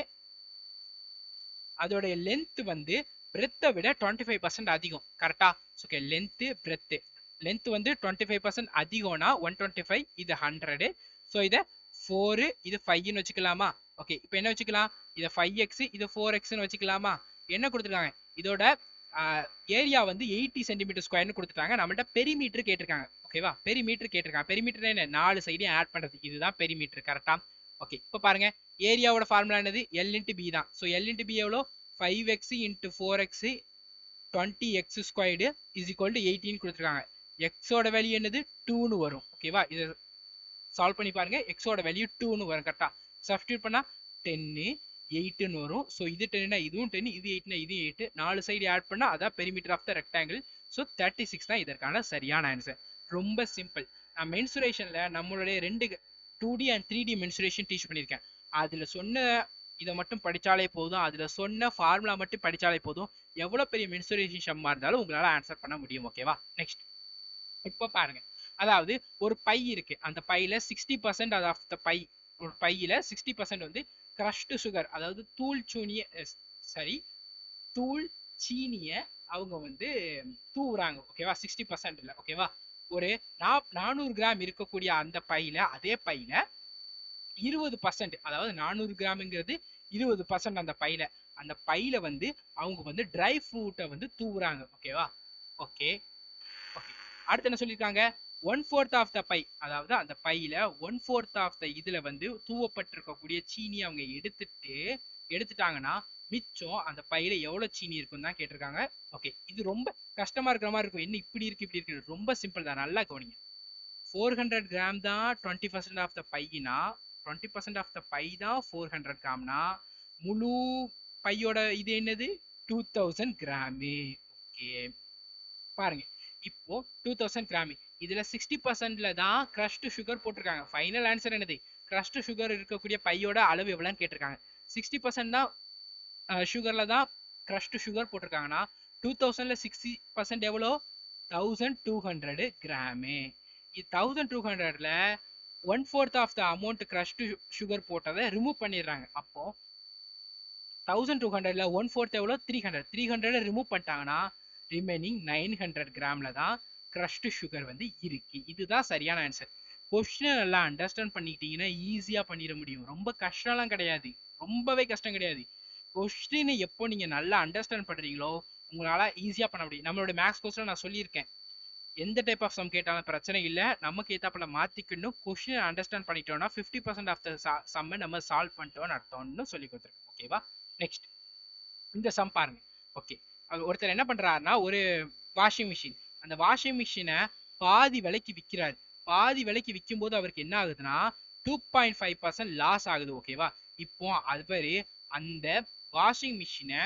அதோடைய லென்த் வந்து பிரெத்தை விட டுவெண்ட்டி ஃபைவ் பர்சன்ட் அதிகம் கரெக்டா ஓகே லென்த்து பிரெத்து லென்த் வந்து டுவெண்ட்டி ஃபைவ் பர்சன்ட் அதிகம்னா ஒன் டுவெண்ட்டி ஃபைவ் இது ஹண்ட்ரடு ஸோ இதை ஃபோரு இது ஃபைவ்னு வச்சுக்கலாமா ஓகே இப்போ என்ன வச்சுக்கலாம் இதை ஃபைவ் எக்ஸ் இது ஃபோர் எக்ஸ்னு வச்சுக்கலாமா என்ன கொடுத்துருக்காங்க இதோட ஏரியா வந்து எயிட்டி சென்டிமீட்டர் ஸ்கொயர்னு கொடுத்துட்டாங்க நம்மள்ட்ட பெரிமீட்டர் கேட்டிருக்காங்க ஓகேவா பெரிமீட்டர் கேட்டிருக்காங்க பெரிமீட்டர் என்ன நாலு சைடையும் ஆட் பண்றது இதுதான் பெரிமீட்டர் கரெக்டா ஓகே இப்போ பாருங்க ஏரியாவோட ஃபார்முலா என்னது எல் இன்ட்டு பி தான் ஸோ எல் இன்ட்டு பி எவ்வளோ five x into four x twenty x squared is equal to எயிட்டின்னு கொடுத்துருக்காங்க எக்ஸோட வேல்யூ என்னது டூன்னு வரும் ஓகேவா இதை சால்வ் பண்ணி பாருங்க எக்ஸோட வேல்யூ டூன்னு வரும் கரெக்டா சப்ஸ்டியூட் பண்ணா டென்னு எயிட்டுன்னு வரும் ஸோ இது டென்னா இதுவும் டென் இது எயிட்னா இது எயிட் நாலு சைடு ஆட் பண்ணா அதான் perimeter of the rectangle so thirty six தான் இதற்கான சரியான ஆன்சர் ரொம்ப சிம்பிள் நான் மென்சுரேஷன்ல நம்மளுடைய ரெண்டு two D and three D mensuration teach பண்ணியிருக்கேன் அதுல சொன்ன இதை மட்டும் படிச்சாலே போதும் அதுல சொன்ன ஃபார்முலா மட்டும் படிச்சாலே போதும் எவ்வளவு பெரிய மென்சுரேஷன் சம்மா இருந்தாலும் உங்களால ஆன்சர் பண்ண முடியும் ஓகேவா நெக்ஸ்ட் இப்போ பாருங்க அதாவது ஒரு பை இருக்கு அந்த பையில sixty percent of the bag ஒரு பையில சிக்ஸ்டி பர்சன்ட் வந்து கிரஷ்டு சுகர் அதாவது தூள் சூனிய சரி தூள் சீனிய அவங்க வந்து தூவுறாங்க ஓகேவா சிக்ஸ்டி பர்சன்ட்ல ஓகேவா ஒரு நா நானூறு கிராம் இருக்கக்கூடிய அந்த பையில அதே பையில இருபது பர்சன்ட் அதாவது நானூறு கிராம்ங்கிறது இருபது பர்சன்ட் அந்த பையில அந்த பையில வந்து அவங்க வந்து ட்ரை ஃப்ரூட்டை வந்து தூவுறாங்க ஓகேவா ஓகே ஓகே அடுத்து என்ன சொல்லியிருக்காங்க one fourth of the bag அதாவது அந்த பையில ஒன் ஃபோர்த் ஆஃப் த இதுல வந்து தூவப்பட்டிருக்கக்கூடிய சீனி அவங்க எடுத்துட்டு எடுத்துட்டாங்கன்னா மிச்சம் அந்த பையில எவ்வளவு சீனி இருக்கும் தான் கேட்டிருக்காங்க ஓகே இது ரொம்ப கஷ்டமா இருக்கிற மாதிரி இருக்கும் என்ன இப்படி இருக்கு இப்படி இருக்கு ரொம்ப சிம்பிள் தான் நல்லா கவனிங்க ஃபோர் ஹண்ட்ரட் கிராம் தான் டுவெண்ட்டி பர்சன்ட் ஆஃப் த பையினா twenty percent of the bag தான் ஃபோர் ஹண்ட்ரட் கிராம்னா முழு பையோட இது என்னது டூ தௌசண்ட் கிராமு ஓகே பாருங்க இப்போ டூ தௌசண்ட் கிராமு இதுல சிக்ஸ்டி பர்சன்ட்ல தான் கிரஷ்டு சுகர் போட்டிருக்காங்க ஃபைனல் ஆன்சர் என்னது கிரஷ்டு சுகர் இருக்கக்கூடிய பையோட அளவு எவ்வளோன்னு கேட்டிருக்காங்க சிக்ஸ்டி பர்சன்ட் தான் சுகர்ல தான் கிரஷ்டு சுகர் போட்டிருக்காங்கன்னா டூ தௌசண்ட்ல சிக்ஸ்டி பர்சன்ட் எவ்வளோ தௌசண்ட் டூ ஹண்ட்ரடு கிராமு இது தௌசண்ட் டூ ஹண்ட்ரட்ல one fourth of the amount crushed sugar போட்டதை ரிமூவ் பண்ணிடுறாங்க அப்போ தௌசண்ட் டூ ஹண்ட்ரட்ல ஒன் ஃபோர்த் எவ்வளோ three hundred three hundred remove பண்ணிட்டாங்கன்னா ரிமைனிங் நைன் ஹண்ட்ரட் கிராம்ல தான் கிரஷ்டு சுகர் வந்து இருக்கு இதுதான் சரியான ஆன்சர் கொஸ்டினை நல்லா அண்டர்ஸ்டாண்ட் பண்ணிக்கிட்டீங்கன்னா ஈஸியா பண்ணிட முடியும் ரொம்ப கஷ்டம்லாம் கிடையாது ரொம்பவே கஷ்டம் கிடையாது கொஸ்டினை எப்போ நீங்க நல்லா அண்டர்ஸ்டாண்ட் பண்றீங்களோ உங்களால ஈஸியா பண்ண முடியும் நம்மளோட மேக்ஸ் கோர்ஸ்ல நான் சொல்லியிருக்கேன் எந்த டைப் ஆஃப் சம் கேட்டாலும் பிரச்சனை இல்லை நமக்கு ஏத்தாப்புல மாத்திக்கணும் கொஸ்டினை அண்டர்ஸ்டாண்ட் பண்ணிட்டோம்னா ஃபிஃப்டி பர்சன்ட் ஆஃப் த சம்மை நம்ம சால்வ் பண்ணிட்டோம்னு அர்த்தம்னு சொல்லி கொடுத்துருக்கேன் ஓகேவா நெக்ஸ்ட் இந்த சம் பாருங்க ஓகே ஒருத்தர் என்ன பண்றாருன்னா ஒரு வாஷிங் மிஷின் அந்த வாஷிங் மிஷினை பாதி விலைக்கு விற்கிறாரு பாதி விலைக்கு விற்கும் போது அவருக்கு என்ன ஆகுதுன்னா two point five percent loss ஆகுது ஓகேவா இப்போ அது பேரு அந்த வாஷிங் மிஷினை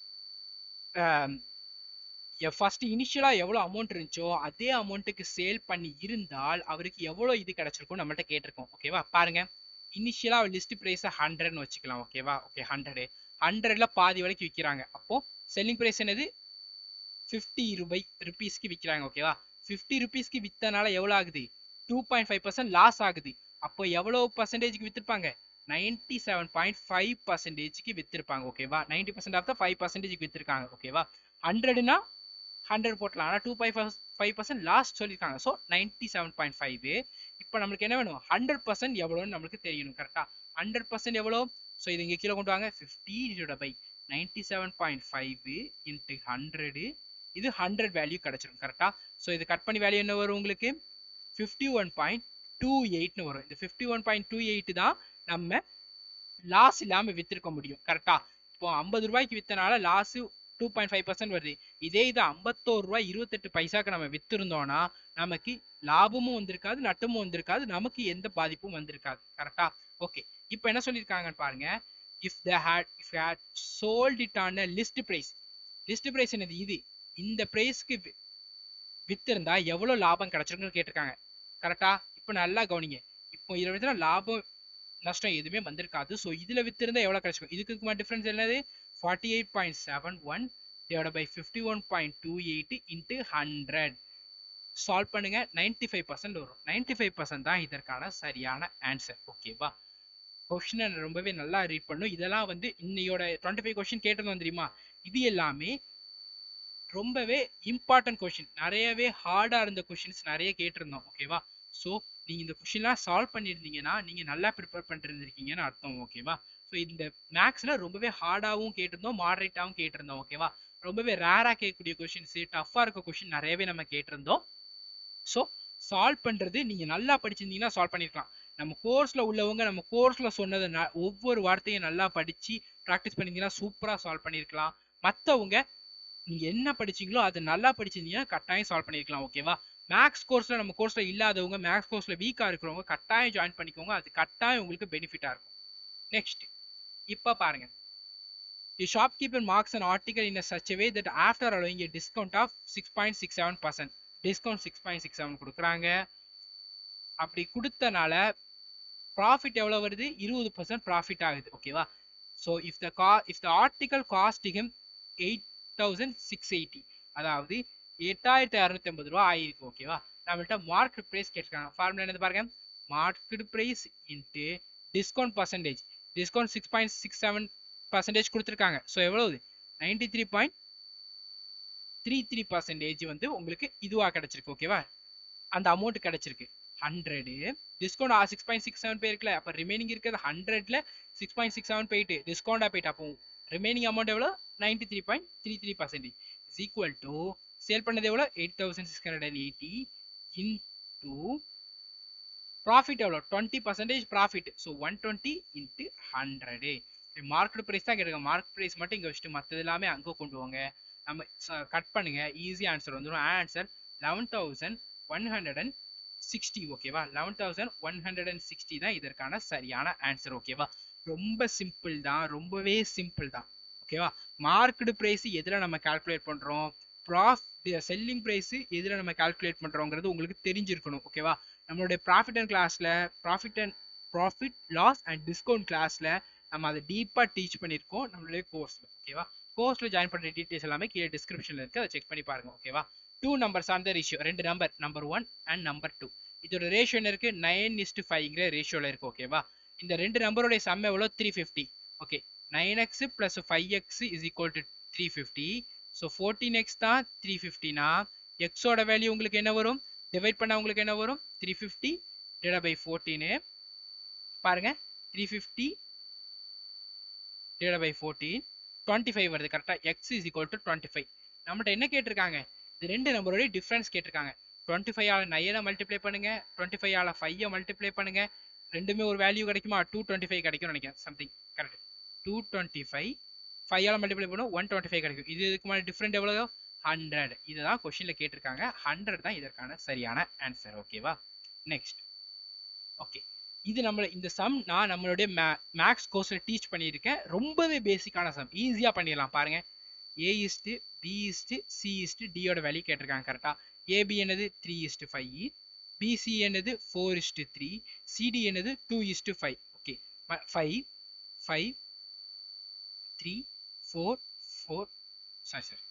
ஃபர்ஸ்ட் இனிஷியலா எவ்வளவு அமௌண்ட் இருந்துச்சோ அதே அமௌண்ட்டுக்கு சேல் பண்ணி இருந்தால் அவருக்கு எவ்வளவு இது கிடைச்சிருக்கும் நம்மள்ட்ட கேட்டிருக்கோம் ஓகேவா பாருங்க இனிஷியலா லிஸ்ட் பிரைஸ் ஹண்ட்ரட்னு வச்சுக்கலாம் ஓகேவா ஓகே ஹண்ட்ரடு ஹண்ட்ரட்ல பாதி விலைக்கு விற்கிறாங்க அப்போ செல்லிங் பிரைஸ் என்னது ஃபிஃப்டி ரூபாய் ருபீஸ்க்கு விற்கிறாங்க ஓகேவா ஃபிஃப்டி ருபீஸ்க்கு வித்தனால எவ்வளோ ஆகுது two point five percent loss ஆகுது அப்போ எவ்வளோ பர்சன்டேஜ்க்கு வித்திருப்பாங்க நைன்டி செவன் பாயிண்ட் ஃபைவ் பர்சன்டேஜ்க்கு வித்திருப்பாங்க ஓகேவா ninety percent of the five பர்சன்டேஜ்க்கு வித்திருக்காங்க ஓகேவா ஹண்ட்ரட்னா ஹண்ட்ரட் போட்டலாம் ஆனால் two point five percent lost சொல்லியிருக்காங்க so ninety seven point five இப்போ நம்மளுக்கு என்ன வேணும் ஹண்ட்ரட் பர்சன்ட் எவ்வளோன்னு நம்மளுக்கு தெரியணும் கரெக்டா ஹண்ட்ரட் பர்சன்ட் எவ்வளோ ஸோ இது இங்கே கீழே கொண்டு வாங்க fifty divide by ninety seven point five into hundred இது ஹண்ட்ரட் வேல்யூ கிடைச்சிரும் கரெக்டா ஸோ இது கட் பண்ணி வேல்யூ என்ன வரும் உங்களுக்கு ஃபிஃப்டி ஒன் பாயிண்ட் டூ எயிட்னு வரும் இந்த fifty one point two eight தான் நம்ம லாஸ் இல்லாமல் வித்திருக்க முடியும் கரெக்டா இப்போ ஐம்பது ரூபாய்க்கு வித்தனால loss two point five percent வருது இதே இது ஐம்பத்தோரு ரூபாய் இருபத்தெட்டு பைசாக்கு நம்ம வித்திருந்தோம்னா நமக்கு லாபமும் வந்திருக்காது நட்டமும் வந்திருக்காது நமக்கு எந்த பாதிப்பும் வந்திருக்காது கரெக்டா ஓகே இப்போ என்ன சொல்லியிருக்காங்கன்னு பாருங்க if the had if had sold it on list price list price என்னது இது இந்த பிரைஸ்க்கு வித்திருந்தா எவ்வளவு லாபம் கிடைச்சிருக்குன்னு கேட்டிருக்காங்க கரெக்டா இப்போ நல்லா கவனிங்க இப்போ இதுல வித்துல லாபம் நஷ்டம் எதுவுமே வந்திருக்காது ஸோ இதுல வித்திருந்தா எவ்வளவு கிடைச்சிருக்கும் இதுக்கு டிஃபரன்ஸ் என்னது forty eight point seven one divide by fifty one point two eight into hundred solve பண்ணுங்க நைன்டி ஃபைவ் பர்சன்ட் வரும் நைன்டி ஃபைவ் பர்சன்ட் தான் இதற்கான சரியான ஆன்சர் ஓகேவா கொஸ்டினை ரொம்பவே நல்லா ரீட் பண்ணும் இதெல்லாம் வந்து இன்னையோட டுவெண்ட்டி ஃபைவ் கொஸ்டின் கேட்டிருந்தோம் தெரியுமா இது எல்லாமே ரொம்பவே இம்பார்ட்டன்ட் கொஸ்டின் நிறையவே ஹார்டா இருந்த கொஸ்டின்ஸ் நிறைய கேட்டிருந்தோம் ஓகேவா ஸோ நீங்க இந்த கொஸ்டின்லாம் சால்வ் பண்ணியிருந்தீங்கன்னா நீங்க நல்லா ப்ரிப்பேர் பண்ணிருந்திருக்கீங்கன்னு அர்த்தம் ஓகேவா ஸோ இந்த மேக்ஸ்ல ரொம்பவே ஹார்டாகவும் கேட்டிருந்தோம் மாடரேட்டாகவும் கேட்டிருந்தோம் ஓகேவா ரொம்பவே ரேரா கேட்கக்கூடிய கொஸ்டின்ஸ் டஃப்பா இருக்க கொஸ்டின் நிறையவே நம்ம கேட்டிருந்தோம் ஸோ சால்வ் பண்றது நீங்க நல்லா படிச்சிருந்தீங்கன்னா சால்வ் பண்ணிருக்கலாம் நம்ம கோர்ஸ்ல உள்ளவங்க நம்ம கோர்ஸ்ல சொன்னதை ஒவ்வொரு வார்த்தையும் நல்லா படிச்சு ப்ராக்டிஸ் பண்ணிருந்தீங்கன்னா சூப்பரா சால்வ் பண்ணிருக்கலாம் மற்றவங்க நீங்க என்ன படிச்சீங்களோ அதை நல்லா படிச்சிருந்தீங்கன்னா கட்டாயம் சால்வ் பண்ணிருக்கலாம் ஓகேவா மேக்ஸ் கோர்ஸ்ல நம்ம கோர்ஸ்ல இல்லாதவங்க மேக்ஸ் கோர்ஸ்ல வீக்கா இருக்கிறவங்க கட்டாயம் ஜாயின் பண்ணிக்கோங்க அது கட்டாயம் உங்களுக்கு பெனிஃபிட்டா இருக்கும் நெக்ஸ்ட் இப்ப பாருங்க The shopkeeper marks an article in a such a way that after allowing a discount of 6.67%, discount 6.67 கொடுக்குறாங்க அப்படி கொடுத்தனால ப்ராஃபிட் எவ்வளவு வருது இருபது பர்சன்ட் ப்ராஃபிட் ஆகுது ஓகேவா ஸோ இஃப் த கா if the article cost him eight thousand six eighty அதாவது எட்டாயிரத்தி அறுநூத்தி ஐம்பது ரூபா ஆயிருக்கு ஓகேவா நம்மள்ட்ட மார்க்கெட் ப்ரைஸ் கேட்டிருக்காங்க ஃபார்முலா என்னது பாருங்க market price into discount percentage discount six point six seven percentage கொடுத்துருக்காங்க ஸோ எவ்வளவு ninety three point three three percentage வந்து உங்களுக்கு இதுவாக கிடைச்சிருக்கு ஓகேவா அந்த அமௌண்ட் கிடைச்சிருக்கு hundred discount six point six seven போயிருக்குல அப்போ ரிமைனிங் இருக்கிறது ஹண்ட்ரட்ல சிக்ஸ் பாயிண்ட் சிக்ஸ் செவன் போயிட்டு டிஸ்கவுண்டாக போயிட்டு அப்போ ரிமைனிங் அமௌண்ட் எவ்வளோ ninety three point three three percentage is equal to sale பண்ணது எவ்வளோ eight thousand six hundred and eighty into profit எவ்வளோ twenty percentage profit so one twenty into hundred market price தான் கேட்டுருங்க market price மட்டும் இங்கே வச்சுட்டு மற்றது எல்லாமே அங்கே கொண்டு வாங்க நம்ம கட் பண்ணுங்க ஈஸி ஆன்சர் வந்துடும் answer eleven thousand one hundred and sixty ஓகேவா eleven thousand one hundred and sixty தான் இதற்கான சரியான ஆன்சர் ஓகேவா ரொம்ப சிம்பிள் தான் ரொம்பவே சிம்பிள் தான் ஓகேவா மார்க்கெட் ப்ரைஸ் எதில் நம்ம கால்குலேட் பண்ணுறோம் ப்ராஃப் செல்லிங் ப்ரைஸ் எதில் நம்ம கால்குலேட் பண்ணுறோங்கிறது உங்களுக்கு தெரிஞ்சிருக்கணும் ஓகேவா நம்மளுடைய ப்ராஃபிட் அண்ட் கிளாஸில் profit and profit loss and discount கிளாஸில் நம்ம அதை டீப்பாக டீச் பண்ணியிருக்கோம் நம்மளுடைய கோர்ஸில் ஓகேவா கோர்ஸில் ஜாயின் பண்ணுற டீட்டெயில்ஸ் எல்லாமே கீழே டிஸ்கிரிப்ஷனில் இருக்குது அதை செக் பண்ணி பாருங்க ஓகேவா two numbers on the ratio ரெண்டு number number one and number two இதோட ரேஷியோ என்ன இருக்கு நைன் இஸ்டு ஃபைவ்ங்கிற ரேஷியோவில் இருக்கு ஓகேவா இந்த ரெண்டு நம்பருடைய சம் எவ்வளோ three fifty okay nine x plus five x is equal to three fifty so fourteen x தான் த்ரீ ஃபிஃப்டினா எக்ஸோட வேல்யூ உங்களுக்கு என்ன வரும் டிவைட் பண்ண உங்களுக்கு என்ன வரும் three fifty divide by fourteen பாருங்க three fifty divide by fourteen twenty five வருது கரெக்டாக x is equal to twenty five நம்மகிட்ட என்ன கேட்டிருக்காங்க இது ரெண்டு நம்பரோட டிஃப்ரென்ஸ் கேட்டிருக்காங்க டுவெண்ட்டி ஃபைவ் ஆல நைனை மல்டிப்ளை பண்ணுங்க டுவெண்ட்டி ஃபைவ் ஆல ஃபைவ் மல்டிப்ளை பண்ணுங்க ரெண்டுமே ஒரு வேல்யூ கிடைக்குமா டூ டுவெண்ட்டி ஃபைவ் கிடைக்கும்னு நினைக்கிறேன் something correct two twenty five five ஆல மல்டிப்ளை பண்ணும் ஒன் டுவெண்ட்டி ஃபைவ் கிடைக்கும் இது இதுக்கு மேலே டிஃப்ரெண்ட் எவ்வளோ ஹண்ட்ரட் இதுதான் கொஸ்டின்ல கேட்டிருக்காங்க ஹண்ட்ரட் தான் இதற்கான சரியான ஆன்சர் ஓகேவா நெக்ஸ்ட் ஓகே இது நம்மள இந்த சம் நான் நம்மளுடைய மேக்ஸ் கோர்ஸ்ல டீச் பண்ணியிருக்கேன் ரொம்பவே பேசிக்கான சம் ஈஸியா பண்ணிடலாம் பாருங்க A is to B is to C is to டியோட வேல்யூ கேட்டிருக்காங்க கரெக்டா ஏபி என்னது த்ரீ இஸ்டு ஃபைவ் பிசி என்னது ஃபோர் இஸ்டு த்ரீ சிடி என்னது two is to five okay five five three four four sorry sorry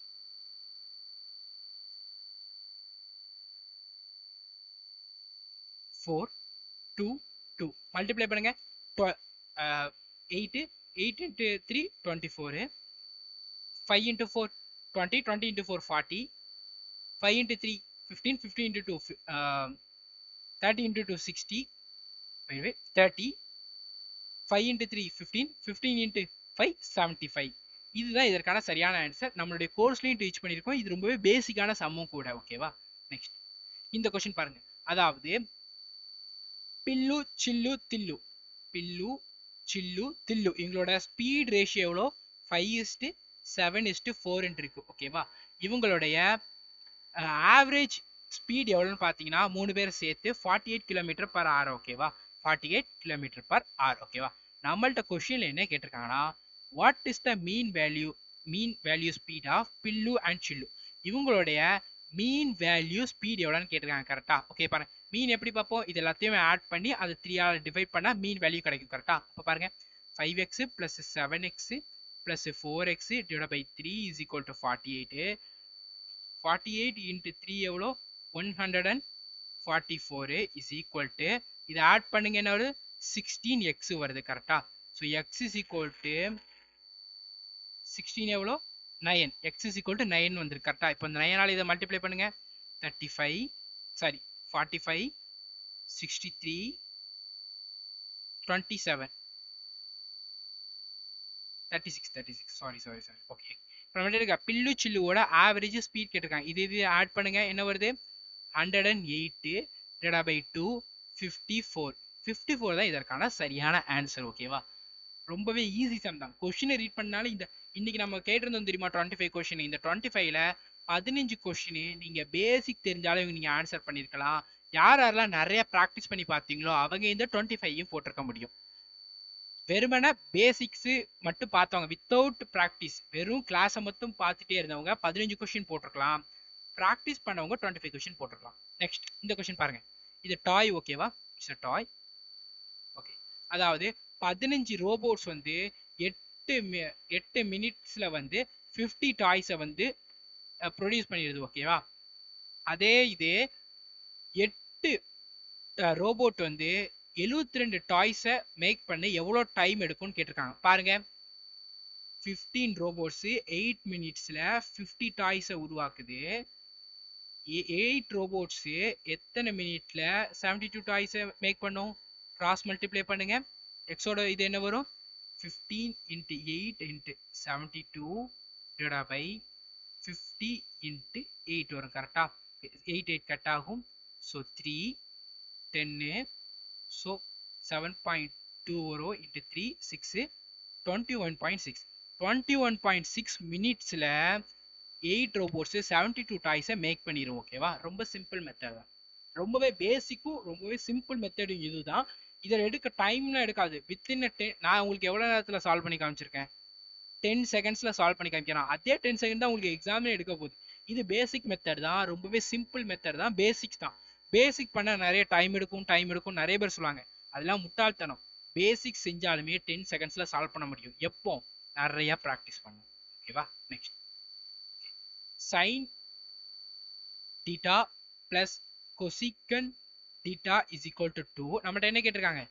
four two two multiply பண்ணுங்க eight eight into three twenty four five into four twenty twenty into four forty five into three fifteen fifteen into two thirty into two sixty thirty five into three fifteen fifteen into five seventy five இதுதான் இதற்கான சரியான answer நம்மளுடைய கோர்ஸ்லையும் teach பண்ணியிருக்கோம் இது ரொம்பவே பேசிக்கான சம்மும் கூட ஓகேவா நெக்ஸ்ட் இந்த கொஸ்டின் பாருங்க அதாவது பில்லு சில்லு தில்லு பில்லு சில்லு தில்லு எங்களோட ஸ்பீட் ரேஷியோ எவ்வளோ ஃபைவ் இஸ்டு செவன் இஸ்டு ஃபோர்ன்ட்டு இருக்கு ஓகேவா இவங்களுடைய ஆவரேஜ் ஸ்பீட் எவ்வளோன்னு பார்த்தீங்கன்னா மூணு பேர் சேர்த்து forty eight kilometre per hour ஓகேவா forty eight kilometre per hour ஓகேவா நம்மள்ட்ட கொஷின்ல என்ன கேட்டிருக்காங்கன்னா what is the mean value mean value speed of Billu and Sillu இவங்களுடைய மீன் வேல்யூ ஸ்பீட் எவ்வளோன்னு கேட்டிருக்காங்க கரெக்டா ஓகே பாருங்க மீன் எப்படி பார்ப்போம் இது எல்லாத்தையுமே ஆட் பண்ணி அது த்ரீயால் டிவைட் பண்ணால் மீன் வேல்யூ கிடைக்கும் கரெக்டா அப்போ பாருங்க five x plus seven x plus four x divide by three is equal to forty eight forty eight into three எவ்வளோ one hundred and forty four is equal to இதை add பண்ணுங்க என்ன வருது sixteen x வருது கரெக்டா so x is equal to sixteen எவ்வளோ nine x is equal to nine வந்துருக்கு கரெக்டாக இப்போ இந்த நயனால் இதை மல்டிப்ளை பண்ணுங்க thirty five sorry forty five sixty three twenty seven thirty six thirty six sorry sorry sorry okay அப்புறமேட்டு இருக்க பில்லு சில்லுவோட ஆவரேஜ் ஸ்பீட் கேட்டிருக்காங்க இது இது ஆட் பண்ணுங்க என்ன வருது hundred and eight divide by two fifty four fifty four தான் இதற்கான சரியான ஆன்சர் ஓகேவா ரொம்பவே ஈஸி சம் தான் கொஷினை ரீட் பண்ணாலும் இந்த இன்னைக்கு நம்ம கேட்டிருந்தோம் தெரியுமா டுவெண்ட்டி ஃபைவ் கொஷின் இந்த டுவெண்ட்டி ஃபைவ்ல பதினஞ்சு கொஷின் நீங்க பேசிக் தெரிஞ்சாலும் நீங்க ஆன்சர் பண்ணிருக்கலாம் யார் யாரெல்லாம் நிறைய ப்ராக்டிஸ் பண்ணி பார்த்தீங்களோ அவங்க இந்த டுவெண்ட்டி ஃபைவையும் போட்டிருக்க முடியும் வெறுமனே பேசிக்ஸ் மட்டும் பார்த்தவங்க வித்தவுட் ப்ராக்டிஸ் வெறும் கிளாஸை மட்டும் பார்த்துட்டே இருந்தவங்க பதினஞ்சு கொஷின் போட்டிருக்கலாம் ப்ராக்டிஸ் பண்ணவங்க டுவெண்ட்டி ஃபைவ் கொஷின் போட்டிருக்கலாம் நெக்ஸ்ட் இந்த கொஷின் பாருங்க இது டாய் ஓகேவா இட்ஸ் அ டாய் ஓகே அதாவது பதினஞ்சு ரோபோட்ஸ் வந்து எட்டு எட்டு மினிட்ஸ்ல வந்து ஃபிஃப்டி டாய்ஸை வந்து ப்ரொடியூஸ் பண்ணிடுது ஓகேவா அதே இது எட்டு ரோபோட் வந்து எழுபத்தி ரெண்டு டாய்ஸை மேக் பண்ண எவ்வளோ டைம் எடுக்கும்னு கேட்டிருக்காங்க பாருங்க ஃபிஃப்டீன் ரோபோட்ஸு எயிட் மினிட்ஸில் ஃபிஃப்டி டாய்ஸை உருவாக்குது எயிட் ரோபோட்ஸு எத்தனை மினிட்ல செவன்டி டூ டாய்ஸை மேக் பண்ணும் கிராஸ் மல்டிப்ளை பண்ணுங்க எக்ஸோட இது என்ன வரும் fifteen into eight into seventy two divide by fifty into eight வரும் கரெக்டா எயிட் எயிட் கட் ஆகும் ஸோ த்ரீ டென்னு ஸோ செவன் பாயிண்ட் டூ வரும் into three six twenty one point six twenty one point six மினிட்ஸில் eight robots seventy two டாய்ஸை make பண்ணிடும் ஓகேவா ரொம்ப சிம்பிள் மெத்தட் தான் ரொம்பவே பேசிக்கும் ரொம்பவே சிம்பிள் மெத்தடும் இதுதான் இதில் எடுக்க டைம்லாம் எடுக்காது வித்தின் டென் நான் உங்களுக்கு எவ்வளோ நேரத்தில் சால்வ் பண்ணி காமிச்சிருக்கேன் டென் செகண்ட்ஸில் சால்வ் பண்ணி காமிக்கிறேன் அதே டென் செகண்ட் தான் உங்களுக்கு எக்ஸாமே எடுக்க போகுது இது பேசிக் மெத்தட் தான் ரொம்பவே சிம்பிள் மெத்தட் தான் பேசிக்ஸ் தான் பேசிக் பண்ண நிறைய டைம் எடுக்கும் டைம் எடுக்கும் நிறைய பேர் சொல்லுவாங்க அதெல்லாம் முட்டாள்தனம் பேசிக் செஞ்சாலுமே டென் செகண்ட்ஸ்ல சால்வ் பண்ண முடியும் எப்போ நிறைய ப்ராக்டிஸ் பண்ணும் ஓகேவா next sine theta plus cosecant theta is equal to two நம்மகிட்ட என்ன கேட்டிருக்காங்க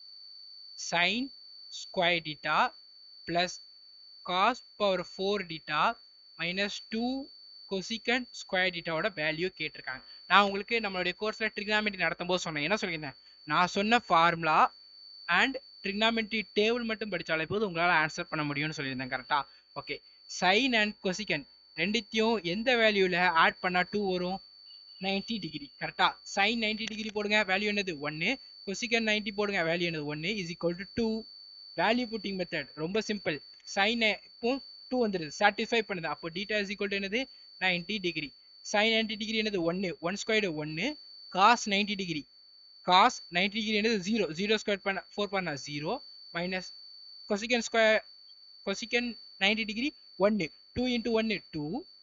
sine square theta plus cos power four theta minus two cosecant square டீட்டாவோட வேல்யூ கேட்டிருக்காங்க நான் உங்களுக்கு நம்மளுடைய கோர்ஸில் ட்ரிக்னாமெட்ரி நடத்தும் போது சொன்னேன் என்ன சொல்லியிருந்தேன் நான் சொன்ன ஃபார்முலா அண்ட் ட்ரிக்னாமெட்ரி டேபிள் மட்டும் படித்தாலே போது உங்களால் ஆன்சர் பண்ண முடியும்னு சொல்லியிருந்தேன் கரெக்டாக ஓகே சைன் அண்ட் கொசிகன் ரெண்டுத்தையும் எந்த வேல்யூவில் ஆட் பண்ணால் டூ வரும் நைன்டி டிகிரி கரெக்டாக சைன் நைன்டி டிகிரி போடுங்க வேல்யூ என்னது ஒன்று கொசிகன் நைன்டி போடுங்க வேல்யூ என்னது ஒன்று is equal to two value putting method ரொம்ப சிம்பிள் சைன் இப்போ டூ வந்துடுது சாட்டிஸ்ஃபை பண்ணுது அப்போ டீட்டா இஸ் ஈக்குவல் டு என்னது ninety degree sine ninety degree என்னது ஒன்று ஒன் ஸ்கொயர்டு ஒன்று cos ninety degree cos ninety degree என்னது ஜீரோ ஜீரோ ஸ்கொயர் பண்ண ஃபோர் பண்ண zero minus cosecant square cosecant ninety degree ஒன்று டூ இன்ட்டு ஒன்று டூ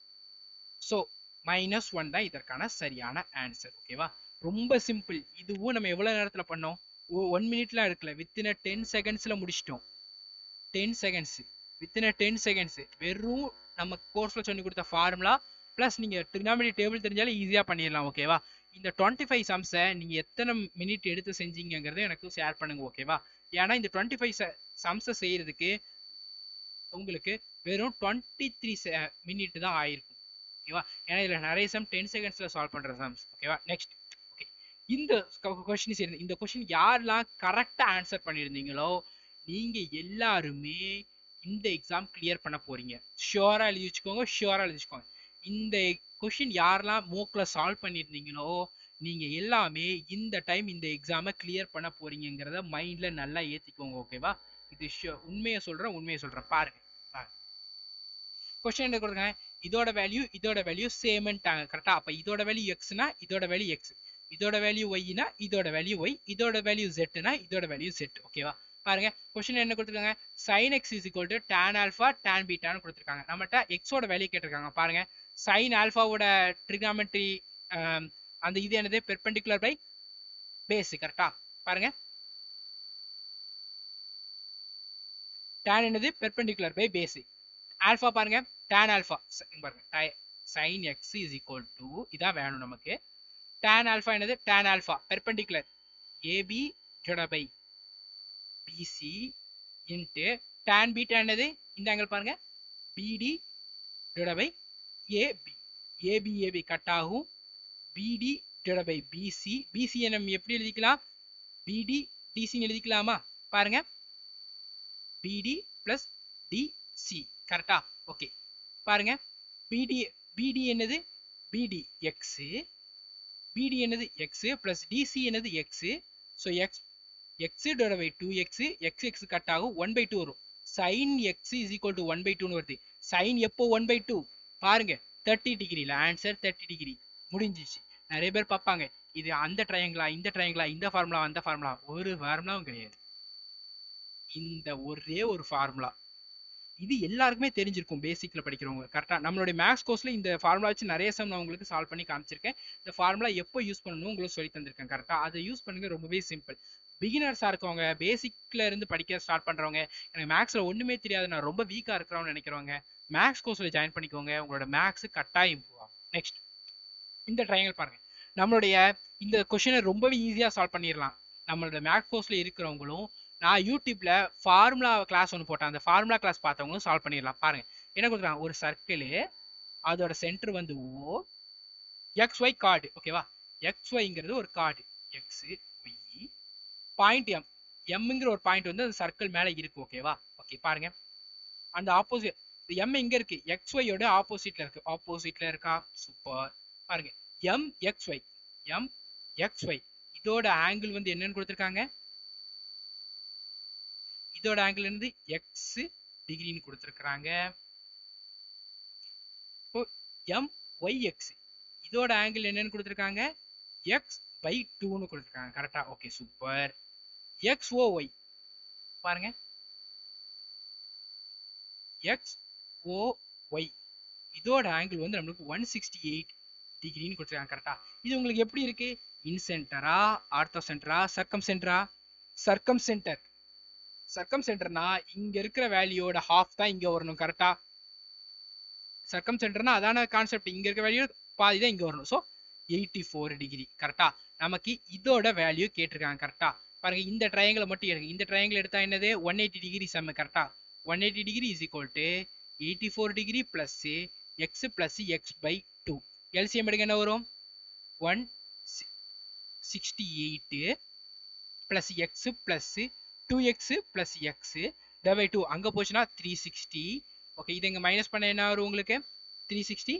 ஸோ மைனஸ் ஒன் தான் இதற்கான சரியான ஆன்சர் ஓகேவா ரொம்ப சிம்பிள் இதுவும் நம்ம எவ்வளோ நேரத்தில் பண்ணோம் ஒன் மினிட்லாம் எடுக்கல வித்தின் டென் செகண்ட்ஸில் முடிச்சிட்டோம் ten seconds within ten seconds வெறும் நம்ம கோர்ஸில் சொல்லி கொடுத்த ஃபார்முலா ப்ளஸ் நீங்கள் ட்ரிக்னாமெட்ரி டேபிள் தெரிஞ்சாலே ஈஸியாக பண்ணிடலாம் ஓகேவா இந்த டுவெண்ட்டி ஃபைவ் சம்ஸை நீங்கள் எத்தனை மினிட் எடுத்து செஞ்சீங்கிறத எனக்கு ஷேர் பண்ணுங்க ஓகேவா ஏன்னா இந்த டுவெண்ட்டி ஃபைவ் சம்ஸை செய்யறதுக்கு உங்களுக்கு வெறும் டுவெண்ட்டி த்ரீ மினிட் தான் ஆயிருக்கும் ஓகேவா ஏன்னா இதில் நிறைய சம் டென் செகண்ட்ஸில் சால்வ் பண்ணுற சம்ஸ் ஓகேவா நெக்ஸ்ட் ஓகே இந்த கொஷின் சரி இந்த கொஷின் யாரெல்லாம் கரெக்டாக ஆன்சர் பண்ணியிருந்தீங்களோ நீங்கள் எல்லாருமே இந்த எக்ஸாம் கிளியர் பண்ண போறீங்க ஷியோராக எழுதி வச்சுக்கோங்க ஷியோராக எழுதி வச்சுக்கோங்க இந்த கொஷின் யாரெல்லாம் மோக்கில் சால்வ் பண்ணியிருந்தீங்களோ நீங்கள் எல்லாமே இந்த டைம் இந்த எக்ஸாமை கிளியர் பண்ண போறீங்கிறத மைண்டில் நல்லா ஏற்றிக்கோங்க ஓகேவா இது உண்மையை சொல்கிறேன் உண்மையை சொல்கிறேன் பாருங்க கொஸ்டின் என்ன கொடுங்க இதோட வேல்யூ இதோட வேல்யூ சேம்ட்டாங்க கரெக்டா அப்ப இதோட வேல்யூ எக்ஸ்னா இதோட வேல்யூ எக்ஸ் இதோட வேல்யூ ஒய்னா இதோட வேல்யூ ஒய் இதோட வேல்யூ ஜெட்னா இதோட வேல்யூ ஜெட் ஓகேவா பாருங்க கொஸ்டின் என்ன கொடுத்துருக்காங்க sine x is equal to tan alpha tan பீட்டான்னு கொடுத்துருக்காங்க நம்மகிட்ட எக்ஸோட வேல்யூ கேட்டிருக்காங்க பாருங்க சைன் ஆல்ஃபாவோட ட்ரிகாமெட்ரி அந்த இது என்னது பெர்பெண்டிகுலர் பை பேஸ் கரெக்டா பாருங்க tan என்னது பெர்பெண்டிகுலர் பை பேஸ் ஆல்ஃபா பாருங்க tan ஆல்ஃபா பாருங்க sin x is equal to இதான் வேணும் நமக்கு tan ஆல்ஃபா என்னது tan alpha perpendicular AB divided by BC into tan beta என்னது இந்த ஆங்கிள் பாருங்க BD divided by AB AB AB cut ஆகும் BD divided by BC BC நம்ம எப்படி எழுதிக்கலாம் BD DC ன்னு எழுதிக்கலாமா பாருங்க BD plus DC கரெக்டா ஓகே பாருங்க BD BD என்னது BD X BD என்னது X plus DC என்னது X so X X divided by 2X X X கட் ஆகும் 1 by 2 வரும் sin X is equal to 1 by 2 னு வருது sin எப்போ 1 by 2 பாருங்க 30 டிகிரில ஆன்சர் 30 டிகிரி முடிஞ்சிச்சு நிறைய பேர் பார்ப்பாங்க இது அந்த ட்ரையாங்கிளா இந்த ட்ரையாங்கிளா இந்த ஃபார்முலா அந்த ஃபார்முலா ஒரு ஃபார்முலாவும் கிடையாது இந்த ஒரே ஒரு ஃபார்முலா இது எல்லாருக்குமே தெரிஞ்சிருக்கும் பேசிக்ல படிக்கிறவங்க கரெக்டா நம்மளுடைய மேக்ஸ் கோர்ஸ்ல இந்த ஃபார்முலா வச்சு நிறைய சம் நான் உங்களுக்கு சால்வ் பண்ணி காமிச்சிருக்கேன் இந்த ஃபார்முலா எப்போ யூஸ் பண்ணணும் உங்களுக்கு சொல்லி தந்திருக்கேன் கரெக்டா அதை யூஸ் பண்ணுங்க ரொம்பவே சிம்பிள் பிகினர்ஸா இருக்கவங்க பேசிக்ல இருந்து படிக்க ஸ்டார்ட் பண்றவங்க எனக்கு மேக்ஸ்ல ஒண்ணுமே தெரியாது நான் ரொம்ப வீக்கா இருக்கிறவங்க நினைக்கிறவங்க மேக்ஸ் கோர்ஸ்ல ஜாயின் பண்ணிக்கோங்க உங்களோட மேக்ஸ் கட்டாயம் இம்ப்ரூவ் ஆகும் நெக்ஸ்ட் இந்த ட்ரையாங்கிள் பாருங்க நம்மளுடைய இந்த கொஷினை ரொம்பவே ஈஸியா சால்வ் பண்ணிடலாம் நம்மளோட மேக்ஸ் கோர்ஸ்ல இருக்கிறவங்களும் நான் யூடியூப்ல ஃபார்முலா கிளாஸ் ஒன்று போட்டேன் அந்த ஃபார்முலா கிளாஸ் பார்த்தவங்களும் சால்வ் பண்ணிடலாம் பாருங்க என்ன கொடுக்குறாங்க ஒரு சர்க்கிள் அதோட சென்டர் வந்து ஓ எக்ஸ் ஒய் கார்டு ஓகேவா எக்ஸ் ஒய்ங்கிறது ஒரு chord x y point M எம்ங்கிற ஒரு பாயிண்ட் வந்து அந்த சர்க்கிள் மேல இருக்கு ஓகேவா ஓகே பாருங்க அந்த ஆப்போசிட் எம் எங்க இருக்கு எக்ஸ் ஒய்யோட ஆப்போசிட்ல இருக்கு ஆப்போசிட்ல இருக்கா சூப்பர் பாருங்க M x y M x y இதோட ஆங்கிள் வந்து என்னன்னு கொடுத்துருக்காங்க இதோட ஆங்கிள் இருந்து எக்ஸ் டிகிரின்னு கொடுத்துருக்குறாங்க இப்போ எம் ஒய் எக்ஸ் இதோட ஆங்கிள் என்னன்னு கொடுத்துருக்காங்க எக்ஸ் பை டூன்னு கொடுத்துருக்காங்க கரெக்டா okay super x O y பாருங்க எக்ஸ் ஓ ஒய் இதோட ஆங்கிள் வந்து நம்மளுக்கு ஒன் சிக்ஸ்டி எயிட் டிகிரின்னு கொடுத்துருக்காங்க கரெக்டா இது உங்களுக்கு எப்படி இருக்கு இன்சென்டரா ஆர்த்தோ சென்டரா சர்க்கம் சென்டரா சர்க்கம் சென்டர் சர்க்கம் சென்டர்னா இங்க இருக்கிற வேல்யூட ஹாஃப் தான் இங்க வரணும் கரெக்டா சர்க்கம் சென்டர்னா அதான கான்செப்ட் இங்க இருக்க வேல்யூ பாதி தான் இங்க வரணும் ஸோ எயிட்டி ஃபோர் டிகிரி கரெக்டா நமக்கு இதோட வேல்யூ கேட்டிருக்காங்க கரெக்டா பாருங்க இந்த ட்ரையாங்கிளை மட்டும் எடுங்க இந்த ட்ரையாங்கிள் எடுத்தா என்னது ஒன் எயிட்டி டிகிரி செம்ம கரெக்டா one eighty degree is equal to eighty four degree plus x plus x by two LCM எடுக்க என்ன வரும் one sixty eight plus x plus two x plus x by two அங்கே போச்சுன்னா three sixty okay இது இங்கே minus பண்ண என்ன வரும் உங்களுக்கு three sixty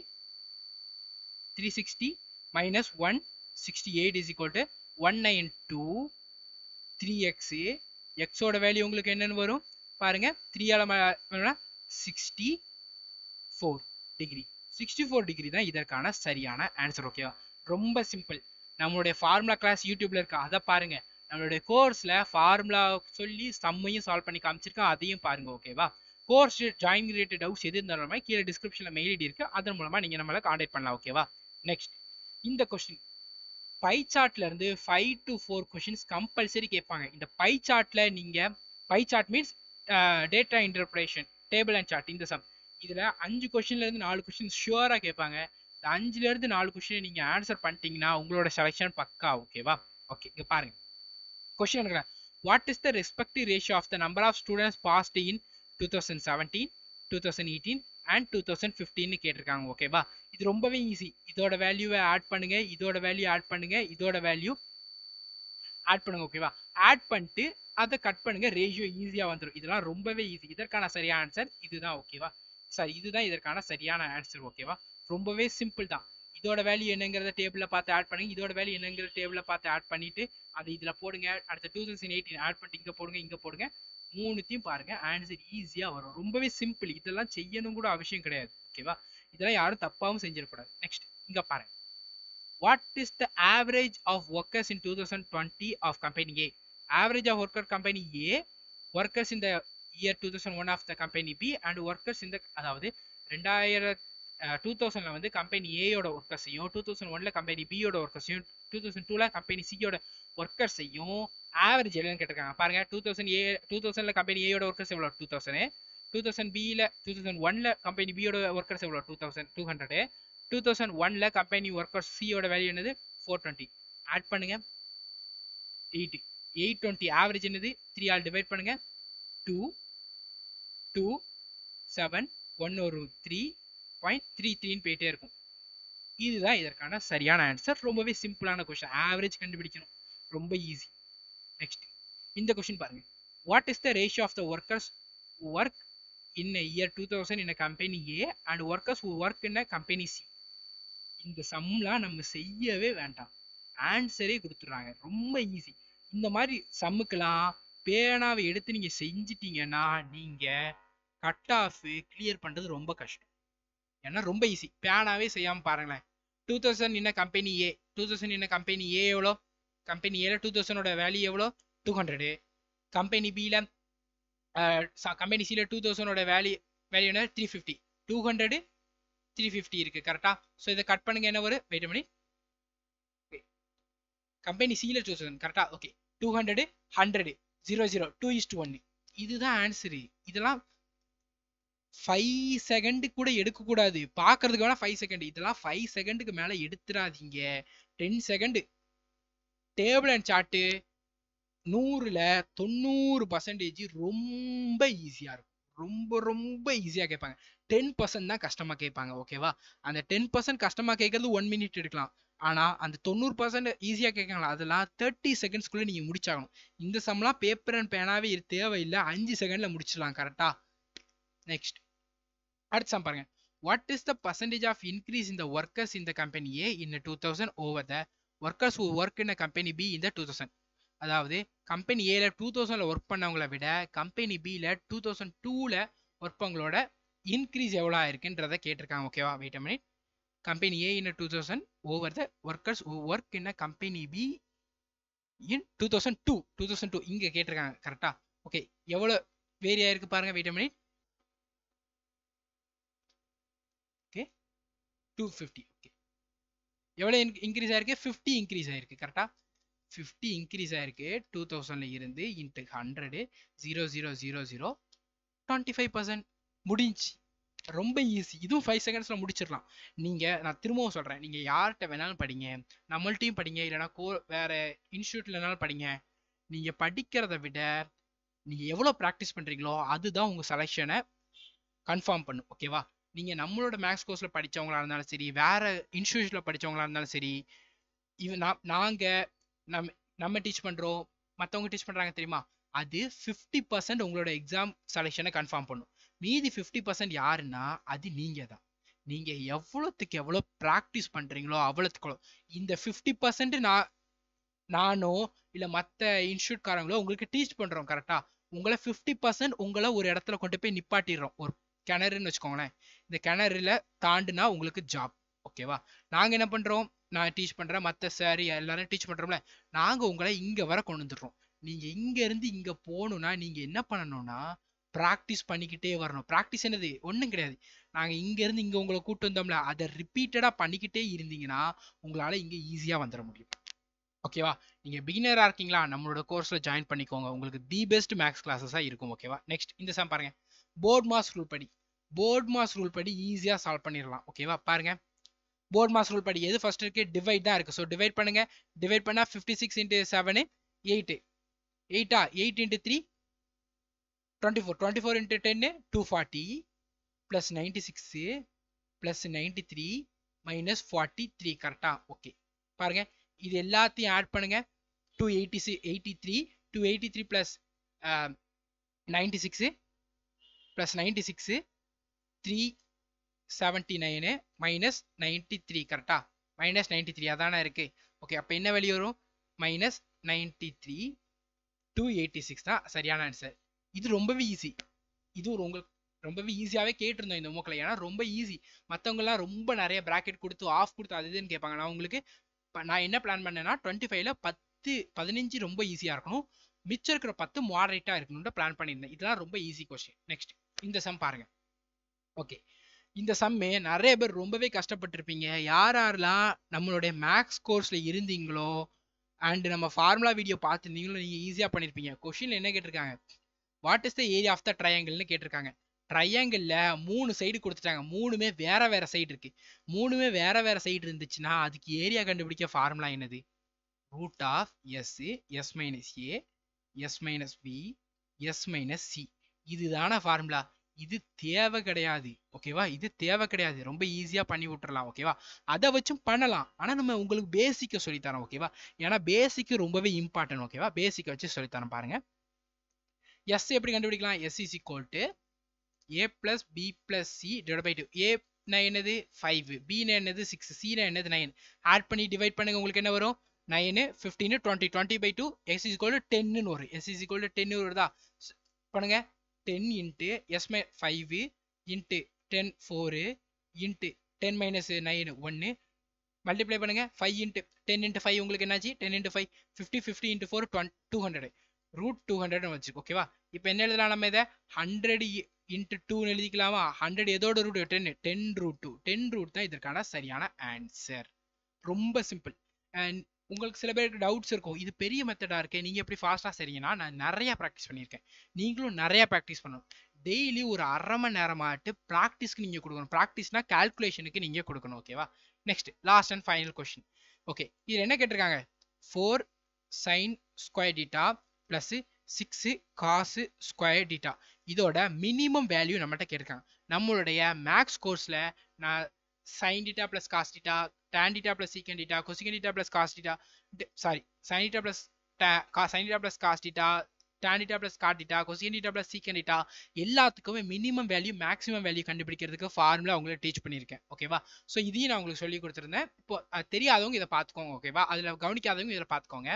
three sixty minus one sixty eight is equal to one nine two three x எக்ஸோட value உங்களுக்கு என்னன்னு வரும் பாருங்க த்ரீயால sixty four degree sixty four degree தான் இதற்கான சரியான ஆன்சர் ஓகேவா ரொம்ப சிம்பிள் நம்மளுடைய ஃபார்முலா கிளாஸ் யூடியூப்ல இருக்கு அதை பாருங்க நம்மளுடைய கோர்ஸ்ல ஃபார்முலா சொல்லி சம்மையும் சால்வ் பண்ணி காமிச்சிருக்கேன் அதையும் பாருங்க ஓகேவா கோர்ஸ் ஜாயின் ரிலேட்டட் டவுட்ஸ் எது இருந்தாலுமே கீழே டிஸ்கிரிப்ஷன்ல மெயில் ஐடி இருக்கு அதன் மூலமா நீங்க நம்மள கான்டாக்ட் பண்ணலாம் ஓகேவா நெக்ஸ்ட் இந்த கொஸ்டின் பை சார்ட்ல இருந்து five to four questions compulsory கேட்பாங்க இந்த பை சார்ட்ல நீங்க pie chart means data interpretation table and chart இந்த சம் இதுல அஞ்சு கொஸ்டின்ல இருந்து நாலு கொஸ்டின் ஷுவரா கேட்பாங்க இந்த அஞ்சுல இருந்து நாலு கொஸ்டின் நீங்க ஆன்சர் பண்ணிட்டீங்கன்னா உங்களோட செலெக்ஷன் பக்கா ஓகேவா ஓகே இங்க பாருங்க கொஸ்டின் எடுக்கிறேன் what is the respective ratio of the number of students passed in two thousand seventeen two thousand eighteen and two thousand ஃபிஃப்டின்னு கேட்டிருக்காங்க ஓகேவா இது ரொம்பவே ஈஸி இதோட வேல்யூவை ஆட் பண்ணுங்க இதோட வேல்யூ ஆட் பண்ணுங்க இதோட வேல்யூ ஆட் பண்ணுங்க ஓகேவா ஆட் பண்ணிட்டு அதை கட் பண்ணுங்க ரேஷியோ ஈஸியா வந்துடும் இதெல்லாம் ரொம்பவே ஈஸி இதற்கான சரியான ஆன்சர் இதுதான் ஓகேவா சாரி இதுதான் இதற்கான சரியான ஆன்சர் ஓகேவா ரொம்பவே சிம்பிள் தான் இதோட வேல்யூ என்னங்கிறத டேபிள்ல பார்த்து ஆட் பண்ணுங்க இதோட வேல்யூ என்னங்கிற டேபிள்ல பார்த்து ஆட் பண்ணிட்டு அதை இதுல போடுங்க அடுத்த டூ தௌசண்ட் எயிட்டீன் ஆட் பண்ணிட்டு இங்க போடுங்க இங்க போடுங்க மூணுத்தையும் பாருங்க ஆன்சர் ஈஸியா வரும் ரொம்பவே சிம்பிள் இதெல்லாம் செய்யணும் கூட அவசியம் கிடையாது ஓகேவா இதெல்லாம் யாரும் தப்பாவும் செஞ்சிடக்கூடாது நெக்ஸ்ட் இங்க பாருங்க what is the average of workers in two thousand twenty of company A average of worker company A workers இந்த year two thousand one of the company B and workers இந்த அதாவது ரெண்டாயிரத்தி டூ தௌசண்ட்ல வந்து company ஏயோட ஒர்க்கர்ஸையும் two thousand ஒன்ல company பியோட ஒர்க்கர்ஸையும் டூ தௌசண்ட் டூல கம்பெனி சியோட ஒர்க்கர்ஸையும் ஆவரேஜ் எவ்வளோன்னு கேட்டிருக்காங்க பாருங்க டூ தௌசண்ட் ஏ டூ தௌசண்ட்ல கம்பெனி ஏயோட ஒர்க்கர்ஸ் எவ்வளோ டூ தௌசண்ட் டூ தௌசண்ட் பியில் டூ தௌசண்ட் ஒன்ல கம்பெனி பியோட ஒர்க்கர்ஸ் எவ்வளோ two thousand two hundred two thousand ஒன்ல கம்பெனி ஒர்க்கர்ஸ் சியோட வேல்யூ என்னது ஃபோர் டுவெண்ட்டி ஆட் பண்ணுங்க எயிட் எயிட் டுவெண்ட்டி ஆவரேஜ் என்னது த்ரீ ஆல் டிவைட் பண்ணுங்க டூ டூ செவன் ஒன் ஒரு த்ரீ பாயிண்ட் த்ரீ த்ரீன்னு போயிட்டே இருக்கும் இதுதான் இதற்கான சரியான ஆன்சர் ரொம்பவே சிம்பிளான கொஸ்டின் ஆவரேஜ் கண்டுபிடிக்கணும் ரொம்ப ஈஸி நெக்ஸ்ட் இந்த கொஸ்டின் பாருங்க what is the ratio of the workers work in year two thousand in company A and workers work in company C இந்த சம்லாம் நம்ம செய்யவே வேண்டாம் ஆன்சரே கொடுத்துட்றாங்க ரொம்ப ஈஸி இந்த மாதிரி சம்முக்கெல்லாம் பேனாவை எடுத்து நீங்க செஞ்சிட்டீங்கன்னா நீங்க கட் ஆஃப் கிளியர் பண்றது ரொம்ப கஷ்டம் ஏன்னா ரொம்ப ஈஸி பேனாவே செய்யாம பாருங்களேன் டூ தௌசண்ட் என்ன கம்பெனி ஏ டூ தௌசண்ட் என்ன கம்பெனி ஏ எவ்வளோ கம்பெனி ஏல டூ தௌசண்டோட வேல்யூ எவ்வளோ டூ ஹண்ட்ரடு கம்பெனி பியில் கம்பெனி சியில் டூ தௌசண்டோட வேல்யூ வேல்யூ என்ன three fifty two hundred three fifty இருக்கு கரெக்டா ஸோ இதை கட் பண்ணுங்க என்ன வரும் வெயிட் பண்ணி கம்பெனி சியில் டூ தௌசண்ட் கரெக்டா okay two hundred hundred zero zero two is two ஒன்னு இதுதான் ஆன்சரு இதெல்லாம் ஃபைவ் செகண்டு கூட எடுக்கக்கூடாது பார்க்கறதுக்கு வேணா ஃபைவ் செகண்ட் இதெல்லாம் ஃபைவ் செகண்டுக்கு மேலே எடுத்துடாதீங்க ten second table and chart நூறுல தொண்ணூறு பர்சன்டேஜ் ரொம்ப ஈஸியாக இருக்கும் ரொம்ப ரொம்ப ஈஸியாக கேட்பாங்க டென் பர்சன்ட் தான் கஷ்டமாக கேட்பாங்க ஓகேவா அந்த டென் பர்சன்ட் கஷ்டமாக கேட்கறது ஒன் மினிட் எடுக்கலாம் ஆனால் அந்த தொண்ணூறு பர்சன்ட் ஈஸியாக கேட்கலாம் அதெல்லாம் தேர்ட்டி செகண்ட்ஸ்குள்ளே நீங்கள் முடிச்சாகணும் இந்த சம்லாம் பேப்பர் அண்ட் பேனாவே தேவையில்லை அஞ்சு செகண்டில் முடிச்சிடலாம் கரெக்டாக நெக்ஸ்ட் அடுத்த சம் பாருங்க what is the percentage of increase இந்த ஒர்க்கர்ஸ் இந்த company A in two thousand over the workers work in company B இந்த டூ தௌசண்ட் அதாவது கம்பெனி ஏல டூ தௌசண்ட்ல ஒர்க் பண்ணவங்களை விட கம்பெனி பியில் டூ தௌசண்ட் டூவில் ஒர்க் பண்ணவங்களோட இன்க்ரீஸ் எவ்வளோ ஆயிருக்குன்றத கேட்டிருக்காங்க ஓகேவா wait minute company A in two thousand over the workers work in company B in two thousand two two thousand two இங்கே கேட்டிருக்காங்க கரெக்டா ஓகே எவ்வளோ வேரி ஆயிருக்கு பாருங்க wait minute okay two fifty okay எவ்வளோ இன்க்ரீஸ் ஆயிருக்கு ஃபிஃப்டி இன்க்ரீஸ் ஆயிருக்கு கரெக்டா ஃபிஃப்டி இன்க்ரீஸ் ஆயிருக்கு டூ தௌசண்ட்ல இருந்து into hundred zero zero zero zero twenty five percent முடிஞ்சு ரொம்ப ஈஸி இதுவும் ஃபைவ் செகண்ட்ஸில் முடிச்சிடலாம் நீங்கள் நான் திரும்பவும் சொல்கிறேன் நீங்கள் யார்கிட்ட வேணாலும் படிங்க நம்மள்ட்டையும் படிங்க இல்லைனா கோ வேறு இன்ஸ்டியூட்லனாலும் படிங்க நீங்கள் படிக்கிறத விட நீங்கள் எவ்வளோ ப்ராக்டிஸ் பண்ணுறீங்களோ அதுதான் உங்கள் செலெக்ஷனை கன்ஃபார்ம் பண்ணும் ஓகேவா நீங்கள் நம்மளோட மேக்ஸ் கோர்ஸில் படித்தவங்களா இருந்தாலும் சரி வேறு இன்ஸ்டியூஷனில் படித்தவங்களா இருந்தாலும் சரி இவ நான் நாங்கள் நம்ம நம்ம டீச் பண்ணுறோம் மற்றவங்க டீச் பண்ணுறாங்க தெரியுமா அது ஃபிஃப்டி பர்சன்ட் உங்களோட எக்ஸாம் செலெக்ஷனை கன்ஃபார்ம் பண்ணும் மீதி ஃபிஃப்டி பர்சன்ட் யாருன்னா அது நீங்கள் தான் நீங்கள் எவ்வளோத்துக்கு எவ்வளோ ப்ராக்டிஸ் பண்ணுறீங்களோ அவ்வளோத்துக்கு இந்த ஃபிஃப்டி பர்சன்ட் நான் நானோ இல்லை மற்ற இன்ஸ்டியூட்காரங்களோ உங்களுக்கு டீச் பண்ணுறோம் கரெக்டாக உங்களை ஃபிஃப்டி பர்சன்ட் உங்களை ஒரு இடத்துல கொண்டு போய் நிப்பாட்டிடுறோம் ஒரு கிணறுன்னு வச்சுக்கோங்களேன் இந்த கிணறுல தாண்டுனா உங்களுக்கு ஜாப் ஓகேவா நாங்கள் என்ன பண்ணுறோம் நான் டீச் பண்ணுறேன் மற்ற சார் எல்லாரும் டீச் பண்ணுறோம்ல நாங்கள் உங்களை இங்கே வர கொண்டு வந்துடுறோம் நீங்கள் இங்கேருந்து இங்கே போகணுன்னா நீங்கள் என்ன பண்ணணும்னா ப்ராக்டிஸ் பண்ணிக்கிட்டே வரணும் ப்ராக்டிஸ் என்னது ஒன்றும் கிடையாது நாங்கள் இங்கேருந்து இங்கே உங்களை கூட்டு வந்தோம்ல அதை ரிப்பீட்டடாக பண்ணிக்கிட்டே இருந்தீங்கன்னா உங்களால் இங்கே ஈஸியாக வந்துட முடியும் ஓகேவா நீங்கள் பிகினராக இருக்கீங்களா நம்மளோட கோர்ஸில் ஜாயின் பண்ணிக்கோங்க உங்களுக்கு தி பெஸ்ட் மேக்ஸ் கிளாஸஸாக இருக்கும் ஓகேவா நெக்ஸ்ட் இந்த சம் பாருங்க போர்ட் மாஸ் ரூல் படி போர்ட் மாஸ் ரூல் படி ஈஸியாக சால்வ் பண்ணிடலாம் ஓகேவா பாருங்க போர்ட் மாஸ் ரூல் படி எது ஃபர்ஸ்ட் இருக்கு டிவைட் தான் இருக்கு ஸோ டிவைட் பண்ணுங்க டிவைட் பண்ணா fifty six into seven eight எயிட்டா eight into three twenty four twenty four into ten two forty plus ninety six plus ninety three minus forty three கரெக்டா okay பாருங்க இது எல்லாத்தையும் ஆட் பண்ணுங்க டூ எயிட்டி சி eighty three two eighty three plus ninety six plus ninety six three seventy nine minus ninety three கரெக்டா minus ninety three அதானே இருக்கு okay அப்போ என்ன வெளியே வரும் minus ninety three two eighty six தான் சரியான ஆன்சர் இது ரொம்பவே ஈஸி இது ஒரு உங்களுக்கு ரொம்பவே ஈஸியாகவே கேட்டிருந்தோம் இந்த மூக்கில் ஏன்னா ரொம்ப ஈஸி மற்றவங்கலாம் ரொம்ப நிறைய ப்ராக்கெட் கொடுத்து ஆஃப் கொடுத்து அது இதுன்னு கேட்பாங்க நான் உங்களுக்கு நான் என்ன பிளான் பண்ணேன்னா டுவெண்ட்டி ஃபைவ்ல பத்து பதினஞ்சு ரொம்ப ஈஸியாக இருக்கணும் மிச்சம் இருக்கிற பத்து மாடரேட்டாக இருக்கணும்னு பிளான் பண்ணியிருந்தேன் இதெல்லாம் ரொம்ப ஈஸி கொஸ்டின் நெக்ஸ்ட் இந்த சம் பாருங்க ஓகே இந்த சம்மே நிறைய பேர் ரொம்பவே கஷ்டப்பட்டிருப்பீங்க யார் யாரெல்லாம் நம்மளுடைய மேக்ஸ் கோர்ஸ்ல இருந்தீங்களோ அண்ட் நம்ம ஃபார்முலா வீடியோ பார்த்துருந்தீங்களோ நீங்க ஈஸியா பண்ணிருப்பீங்க கொஷின்ல என்ன கேட்டிருக்காங்க what is the area of the ட்ரையாங்கிள்னு கேட்டிருக்காங்க ட்ரையாங்கிள்ல மூணு சைடு கொடுத்துட்டாங்க மூணுமே வேற வேற சைடு இருக்கு மூணுமே வேற வேற சைடு இருந்துச்சுன்னா அதுக்கு ஏரியா கண்டுபிடிக்க ஃபார்முலா என்னது root of S S minus A S minus B S minus C இதுதான ஃபார்முலா இது தேவை கிடையாது ஓகேவா இது தேவை கிடையாது ரொம்ப ஈஸியா பண்ணி விட்டுறலாம் ஓகேவா அதை வச்சும் பண்ணலாம் ஆனா நம்ம உங்களுக்கு பேசிக்க சொல்லித்தரோம் ஓகேவா ஏன்னா பேசிக் ரொம்பவே இம்பார்ட்டன்ட் ஓகேவா பேசிக்கை வச்சு சொல்லித்தரோம் பாருங்க எஸ் எப்படி கண்டுபிடிக்கலாம் S is equal to A plus B plus C divide by two ஏ என்னது ஃபைவ் பினா என்னது சிக்ஸ் சினா என்னது நைன் ஆட் பண்ணி டிவைட் பண்ணுங்க உங்களுக்கு என்ன வரும் nine fifteen twenty twenty by two S is equal to ten வரும் S is equal to ten வருதா ஸ்- பண்ணுங்க டென் இன்ட்டு எஸ் மை five into ten four into ten minus nine ஒன்று மல்டிப்ளை பண்ணுங்க five into ten into five உங்களுக்கு என்னாச்சு ten into five fifty fifty into four twenty two hundred root two ஹண்ட்ரட்னு வச்சுக்கோ ஓகேவா இப்போ என்ன எழுதலாம் நம்ம இதை ஹண்ட்ரட் இன்ட்டு டூன்னு எழுதிக்கலாமா ஹண்ட்ரட் எதோட root ten ten root two ten root தான் இதற்கான சரியான ஆன்சர் ரொம்ப சிம்பிள் அண்ட் உங்களுக்கு சில பேருக்கு டவுட்ஸ் இருக்கும் இது பெரிய மெத்தடா இருக்கே நீங்க எப்படி ஃபாஸ்டா சரிங்கன்னா நான் நிறைய ப்ராக்டிஸ் பண்ணியிருக்கேன் நீங்களும் நிறைய ப்ராக்டிஸ் பண்ணணும் டெய்லி ஒரு அரை மணி நேரமாட்டு ப்ராக்டிஸ்க்கு நீங்க கொடுக்கணும் ப்ராக்டிஸ்னா கால்குலேஷனுக்கு நீங்க கொடுக்கணும் ஓகேவா next last and final question okay இது என்ன கேட்டிருக்காங்க four sine square theta plus six cos square theta இதோட மினிமம் வேல்யூ நம்மகிட்ட கேட்டிருக்காங்க நம்மளுடைய மேக்ஸ் கோர்ஸில் நான் sine theta plus cos theta tan theta plus secant theta cosecant theta plus cos theta sorry sine theta plus sine theta plus cos theta tan theta plus cot theta cosecant theta plus secant theta எல்லாத்துக்குமே minimum value maximum value கண்டுபிடிக்கிறதுக்கு formula உங்களுக்கு teach பண்ணியிருக்கேன் ஓகேவா so இதையும் நான் உங்களுக்கு சொல்லி கொடுத்துருந்தேன் இப்போ அது தெரியாதவங்க இதை பார்த்துக்கோங்க ஓகேவா அதில் கவனிக்காதவங்க இதில் பார்த்துக்கோங்க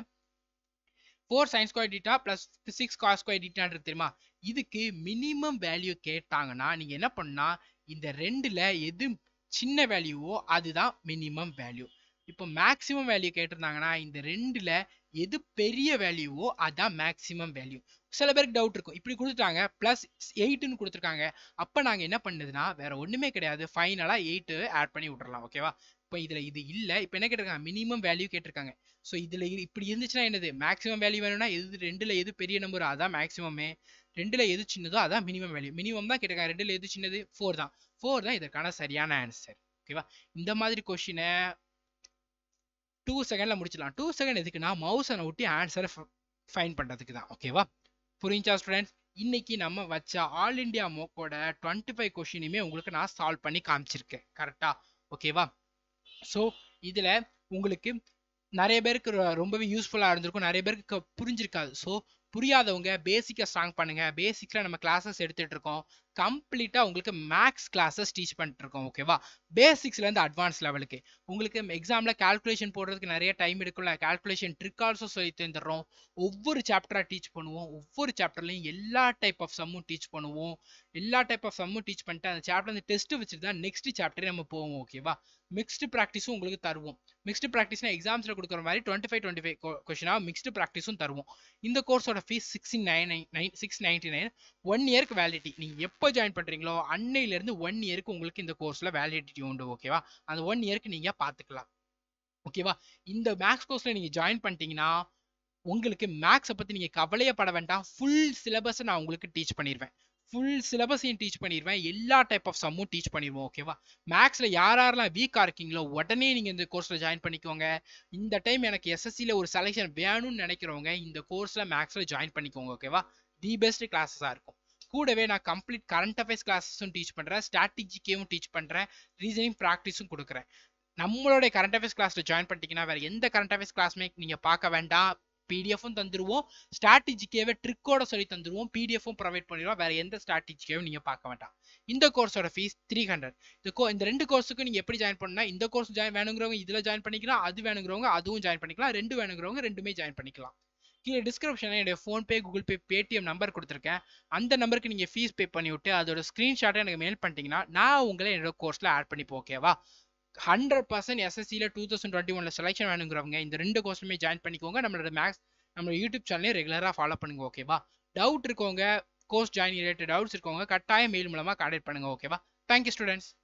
four sine square theta plus six cos square டீட்டான்றது தெரியுமா இதுக்கு மினிமம் வேல்யூ கேட்டாங்கன்னா நீங்க என்ன பண்ணா இந்த ரெண்டுல எது சின்ன வேல்யூவோ அதுதான் மினிமம் வேல்யூ இப்போ மேக்ஸிமம் வேல்யூ கேட்டிருந்தாங்கன்னா இந்த ரெண்டுல எது பெரிய வேல்யூவோ அதான் மேக்ஸிமம் வேல்யூ சில பேருக்கு டவுட் இருக்கும் இப்படி கொடுத்துட்டாங்க ப்ளஸ் எயிட்னு கொடுத்துருக்காங்க அப்போ நாங்கள் என்ன பண்ணுதுன்னா வேற ஒன்றுமே கிடையாது ஃபைனலாக எயிட்டு ஆட் பண்ணி விட்டுறலாம் ஓகேவா இப்போ இதில் இது இல்லை இப்போ என்ன கேட்டிருக்காங்க மினிமம் வேல்யூ கேட்டிருக்காங்க ஸோ இதில் இப்படி இருந்துச்சுன்னா என்னது மேக்ஸிமம் வேல்யூ வேணும்னா எது ரெண்டுல எது பெரிய நம்பர் அதான் மேக்ஸிமமே ரெண்டுல எது சின்னதோ அதான் மினிமம் வேல்யூ மினிமம் தான் கேட்டிருக்காங்க ரெண்டுல எது சின்னது ஃபோர் தான் ஃபோர் தான் இதற்கான சரியான ஆன்சர் ஓகேவா இந்த மாதிரி கொஷினை டூ செகண்ட்ல முடிச்சிடலாம் டூ செகண்ட் எதுக்குன்னா மவுஸனை ஒட்டி ஆன்சரை ஃபைன் பண்றதுக்கு தான் ஓகேவா புரிஞ்சா ஸ்டூடெண்ட்ஸ் இன்னைக்கு நம்ம வச்ச ஆல் இந்தியா மோக்கோட டுவெண்ட்டி ஃபைவ் கொஷினுமே உங்களுக்கு நான் சால்வ் பண்ணி காமிச்சிருக்கேன் கரெக்டா ஓகேவா ஸோ இதுல உங்களுக்கு நிறைய பேருக்கு ரொ- ரொம்பவே யூஸ்ஃபுல்லாக இருந்திருக்கும் நிறைய பேருக்கு க- புரிஞ்சிருக்காது ஸோ புரியாதவங்க பேசிக்கை ஸ்ட்ராங் பண்ணுங்க பேசிக்கில் நம்ம கிளாஸஸ் எடுத்துட்டு இருக்கோம் கம்ப்ளீட்டாக உங்களுக்கு மேக்ஸ் கிளாஸஸ் டீச் பண்ணிட்டு இருக்கோம் ஓகேவா பேசிக்ஸ்லேருந்து அட்வான்ஸ் லெவலுக்கு உங்களுக்கு எக்ஸாமில் கால்குலேஷன் போடுறதுக்கு நிறைய டைம் எடுக்கும்ல கால்குலேஷன் ட்ரிக் ஆல்சோ சொல்லி தந்துடுறோம் ஒவ்வொரு சாப்டராக டீச் பண்ணுவோம் ஒவ்வொரு சாப்டர்லையும் எல்லா டைப் ஆஃப் சம்மும் டீச் பண்ணுவோம் எல்லா டைப் ஆஃப் சம்மும் டீச் பண்ணிட்டு அந்த சாப்டர் அந்த டெஸ்ட் வச்சுட்டு தான் நெக்ஸ்ட் சாப்டரே நம்ம போவோம் ஓகேவா மிக்ஸ்டு ப்ராக்டிஸும் உங்களுக்கு தருவோம் மிக்ஸ்டு ப்ராக்டிஸ்னா எக்ஸாம்ஸில் கொடுக்குற மாதிரி டுவெண்ட்டி ஃபைவ் டுவெண்ட்டி ஃபைவ் கொஷனாக மிக்ஸ்டு ப்ராக்டிஸும் தருவோம் இந்த கோர்ஸோட fees sixteen nine nine six ninety nine one இயர்க்கு வேலிடிட்டி நீங்கள் எப்போ ஜாயின் பண்ணுறீங்களோ அன்னையிலேருந்து ஒன் இயருக்கு உங்களுக்கு இந்த கோர்ஸில் வேலிடிட்டி உண்டு ஓகேவா அந்த ஒன் இயருக்கு நீங்கள் பார்த்துக்கலாம் ஓகேவா இந்த மேக்ஸ் கோர்ஸில் நீங்கள் ஜாயின் பண்ணிட்டீங்கன்னா உங்களுக்கு மேக்ஸை பற்றி நீங்கள் கவலையே பட வேண்டாம் ஃபுல் சிலபஸை நான் உங்களுக்கு டீச் பண்ணிடுவேன் ஃபுல் சிலபஸையும் டீச் பண்ணிடுவேன் எல்லா டைப் ஆஃப் சம்மும் டீச் பண்ணிடுவோம் ஓகேவா மேக்ஸில் யார் யாரெல்லாம் வீக்காக இருக்கீங்களோ உடனே நீங்கள் இந்த கோர்ஸில் ஜாயின் பண்ணிக்கோங்க இந்த டைம் எனக்கு எஸ்எஸ்சியில் ஒரு செலெக்ஷன் வேணும்னு நினைக்கிறவங்க இந்த கோர்ஸில் மேக்ஸில் ஜாயின் பண்ணிக்கோங்க ஓகேவா தி பெஸ்ட் கிளாஸஸாக இருக்கும் கூடவே நான் கம்ப்ளீட் கரண்ட் அஃபேர்ஸ் கிளாஸஸும் டீச் பண்ணுறேன் ஸ்ட்ராட்டஜிக்கையும் டீச் பண்ணுறேன் ரீசனிங் ப்ராக்டிஸும் கொடுக்குறேன் நம்மளுடைய கரண்ட் அஃபேர்ஸ் கிளாஸில் ஜாயின் பண்ணிட்டீங்கன்னா வேறு எந்த கரண்ட் அஃபேர்ஸ் கிளாஸுமே நீங்கள் பார்க்க வேண்டாம் பிடிஎஃப்பும் தந்துருவோம் ஸ்ட்ராட்டஜிக்கேவே ட்ரிக்கோட சொல்லி தந்துருவோம் பிடிஎஃப்பும் ப்ரொவைட் பண்ணிடுவோம் வேற எந்த ஸ்ட்ராட்டஜிக்கையும் நீங்க பார்க்க வேண்டாம் இந்த கோர்ஸோட ஃபீஸ் த்ரீ ஹண்ட்ரட் இந்த கோ இந்த ரெண்டு கோர்ஸுக்கு நீங்க எப்படி ஜாயின் பண்ணா இந்த கோர்ஸ் ஜாயின் வேணுங்கிறவங்க இதுல ஜாயின் பண்ணிக்கலாம் அது வேணுங்கிறவங்க அதுவும் ஜாயின் பண்ணிக்கலாம் ரெண்டு வேணுங்கிறவங்க ரெண்டுமே ஜாயின் பண்ணிக்கலாம் கீழே டிஸ்கிரிப்ஷனில் என்னுடைய PhonePe Google Pay Paytm number கொடுத்துருக்கேன் அந்த நம்பருக்கு நீங்கள் ஃபீஸ் பே பண்ணி விட்டு அதோட ஸ்க்ரீன்ஷாட்டை எனக்கு மெயில் பண்ணிட்டீங்கன்னா நான் உங்களை என்னோட கோர்ஸில் ஆட் பண்ணிப்போம் ஓகேவா ஹண்ட்ரட் பர்சன்ட் எஸ்எஸ்சியில் டூ தௌசண்ட் டுவெண்ட்டி ஒனில் செலெக்ஷன் வேணுங்கிறவங்க இந்த ரெண்டு கோர்ஸ்லுமே ஜாயின் பண்ணிக்கோங்க நம்மளோட மேக்ஸ் நம்ம யூடியூப் சேனலையும் ரெகுலராக ஃபாலோ பண்ணுங்க ஓகேவா டவுட் இருக்கவங்க கோர்ஸ் ஜாயின் ரிலேட்டட் டவுட்ஸ் இருக்கவங்க கட்டாயம் மெயில் மூலமாக கான்டாக்ட் பண்ணுங்க ஓகேவா தேங்க்யூ ஸ்டூடெண்ட்ஸ்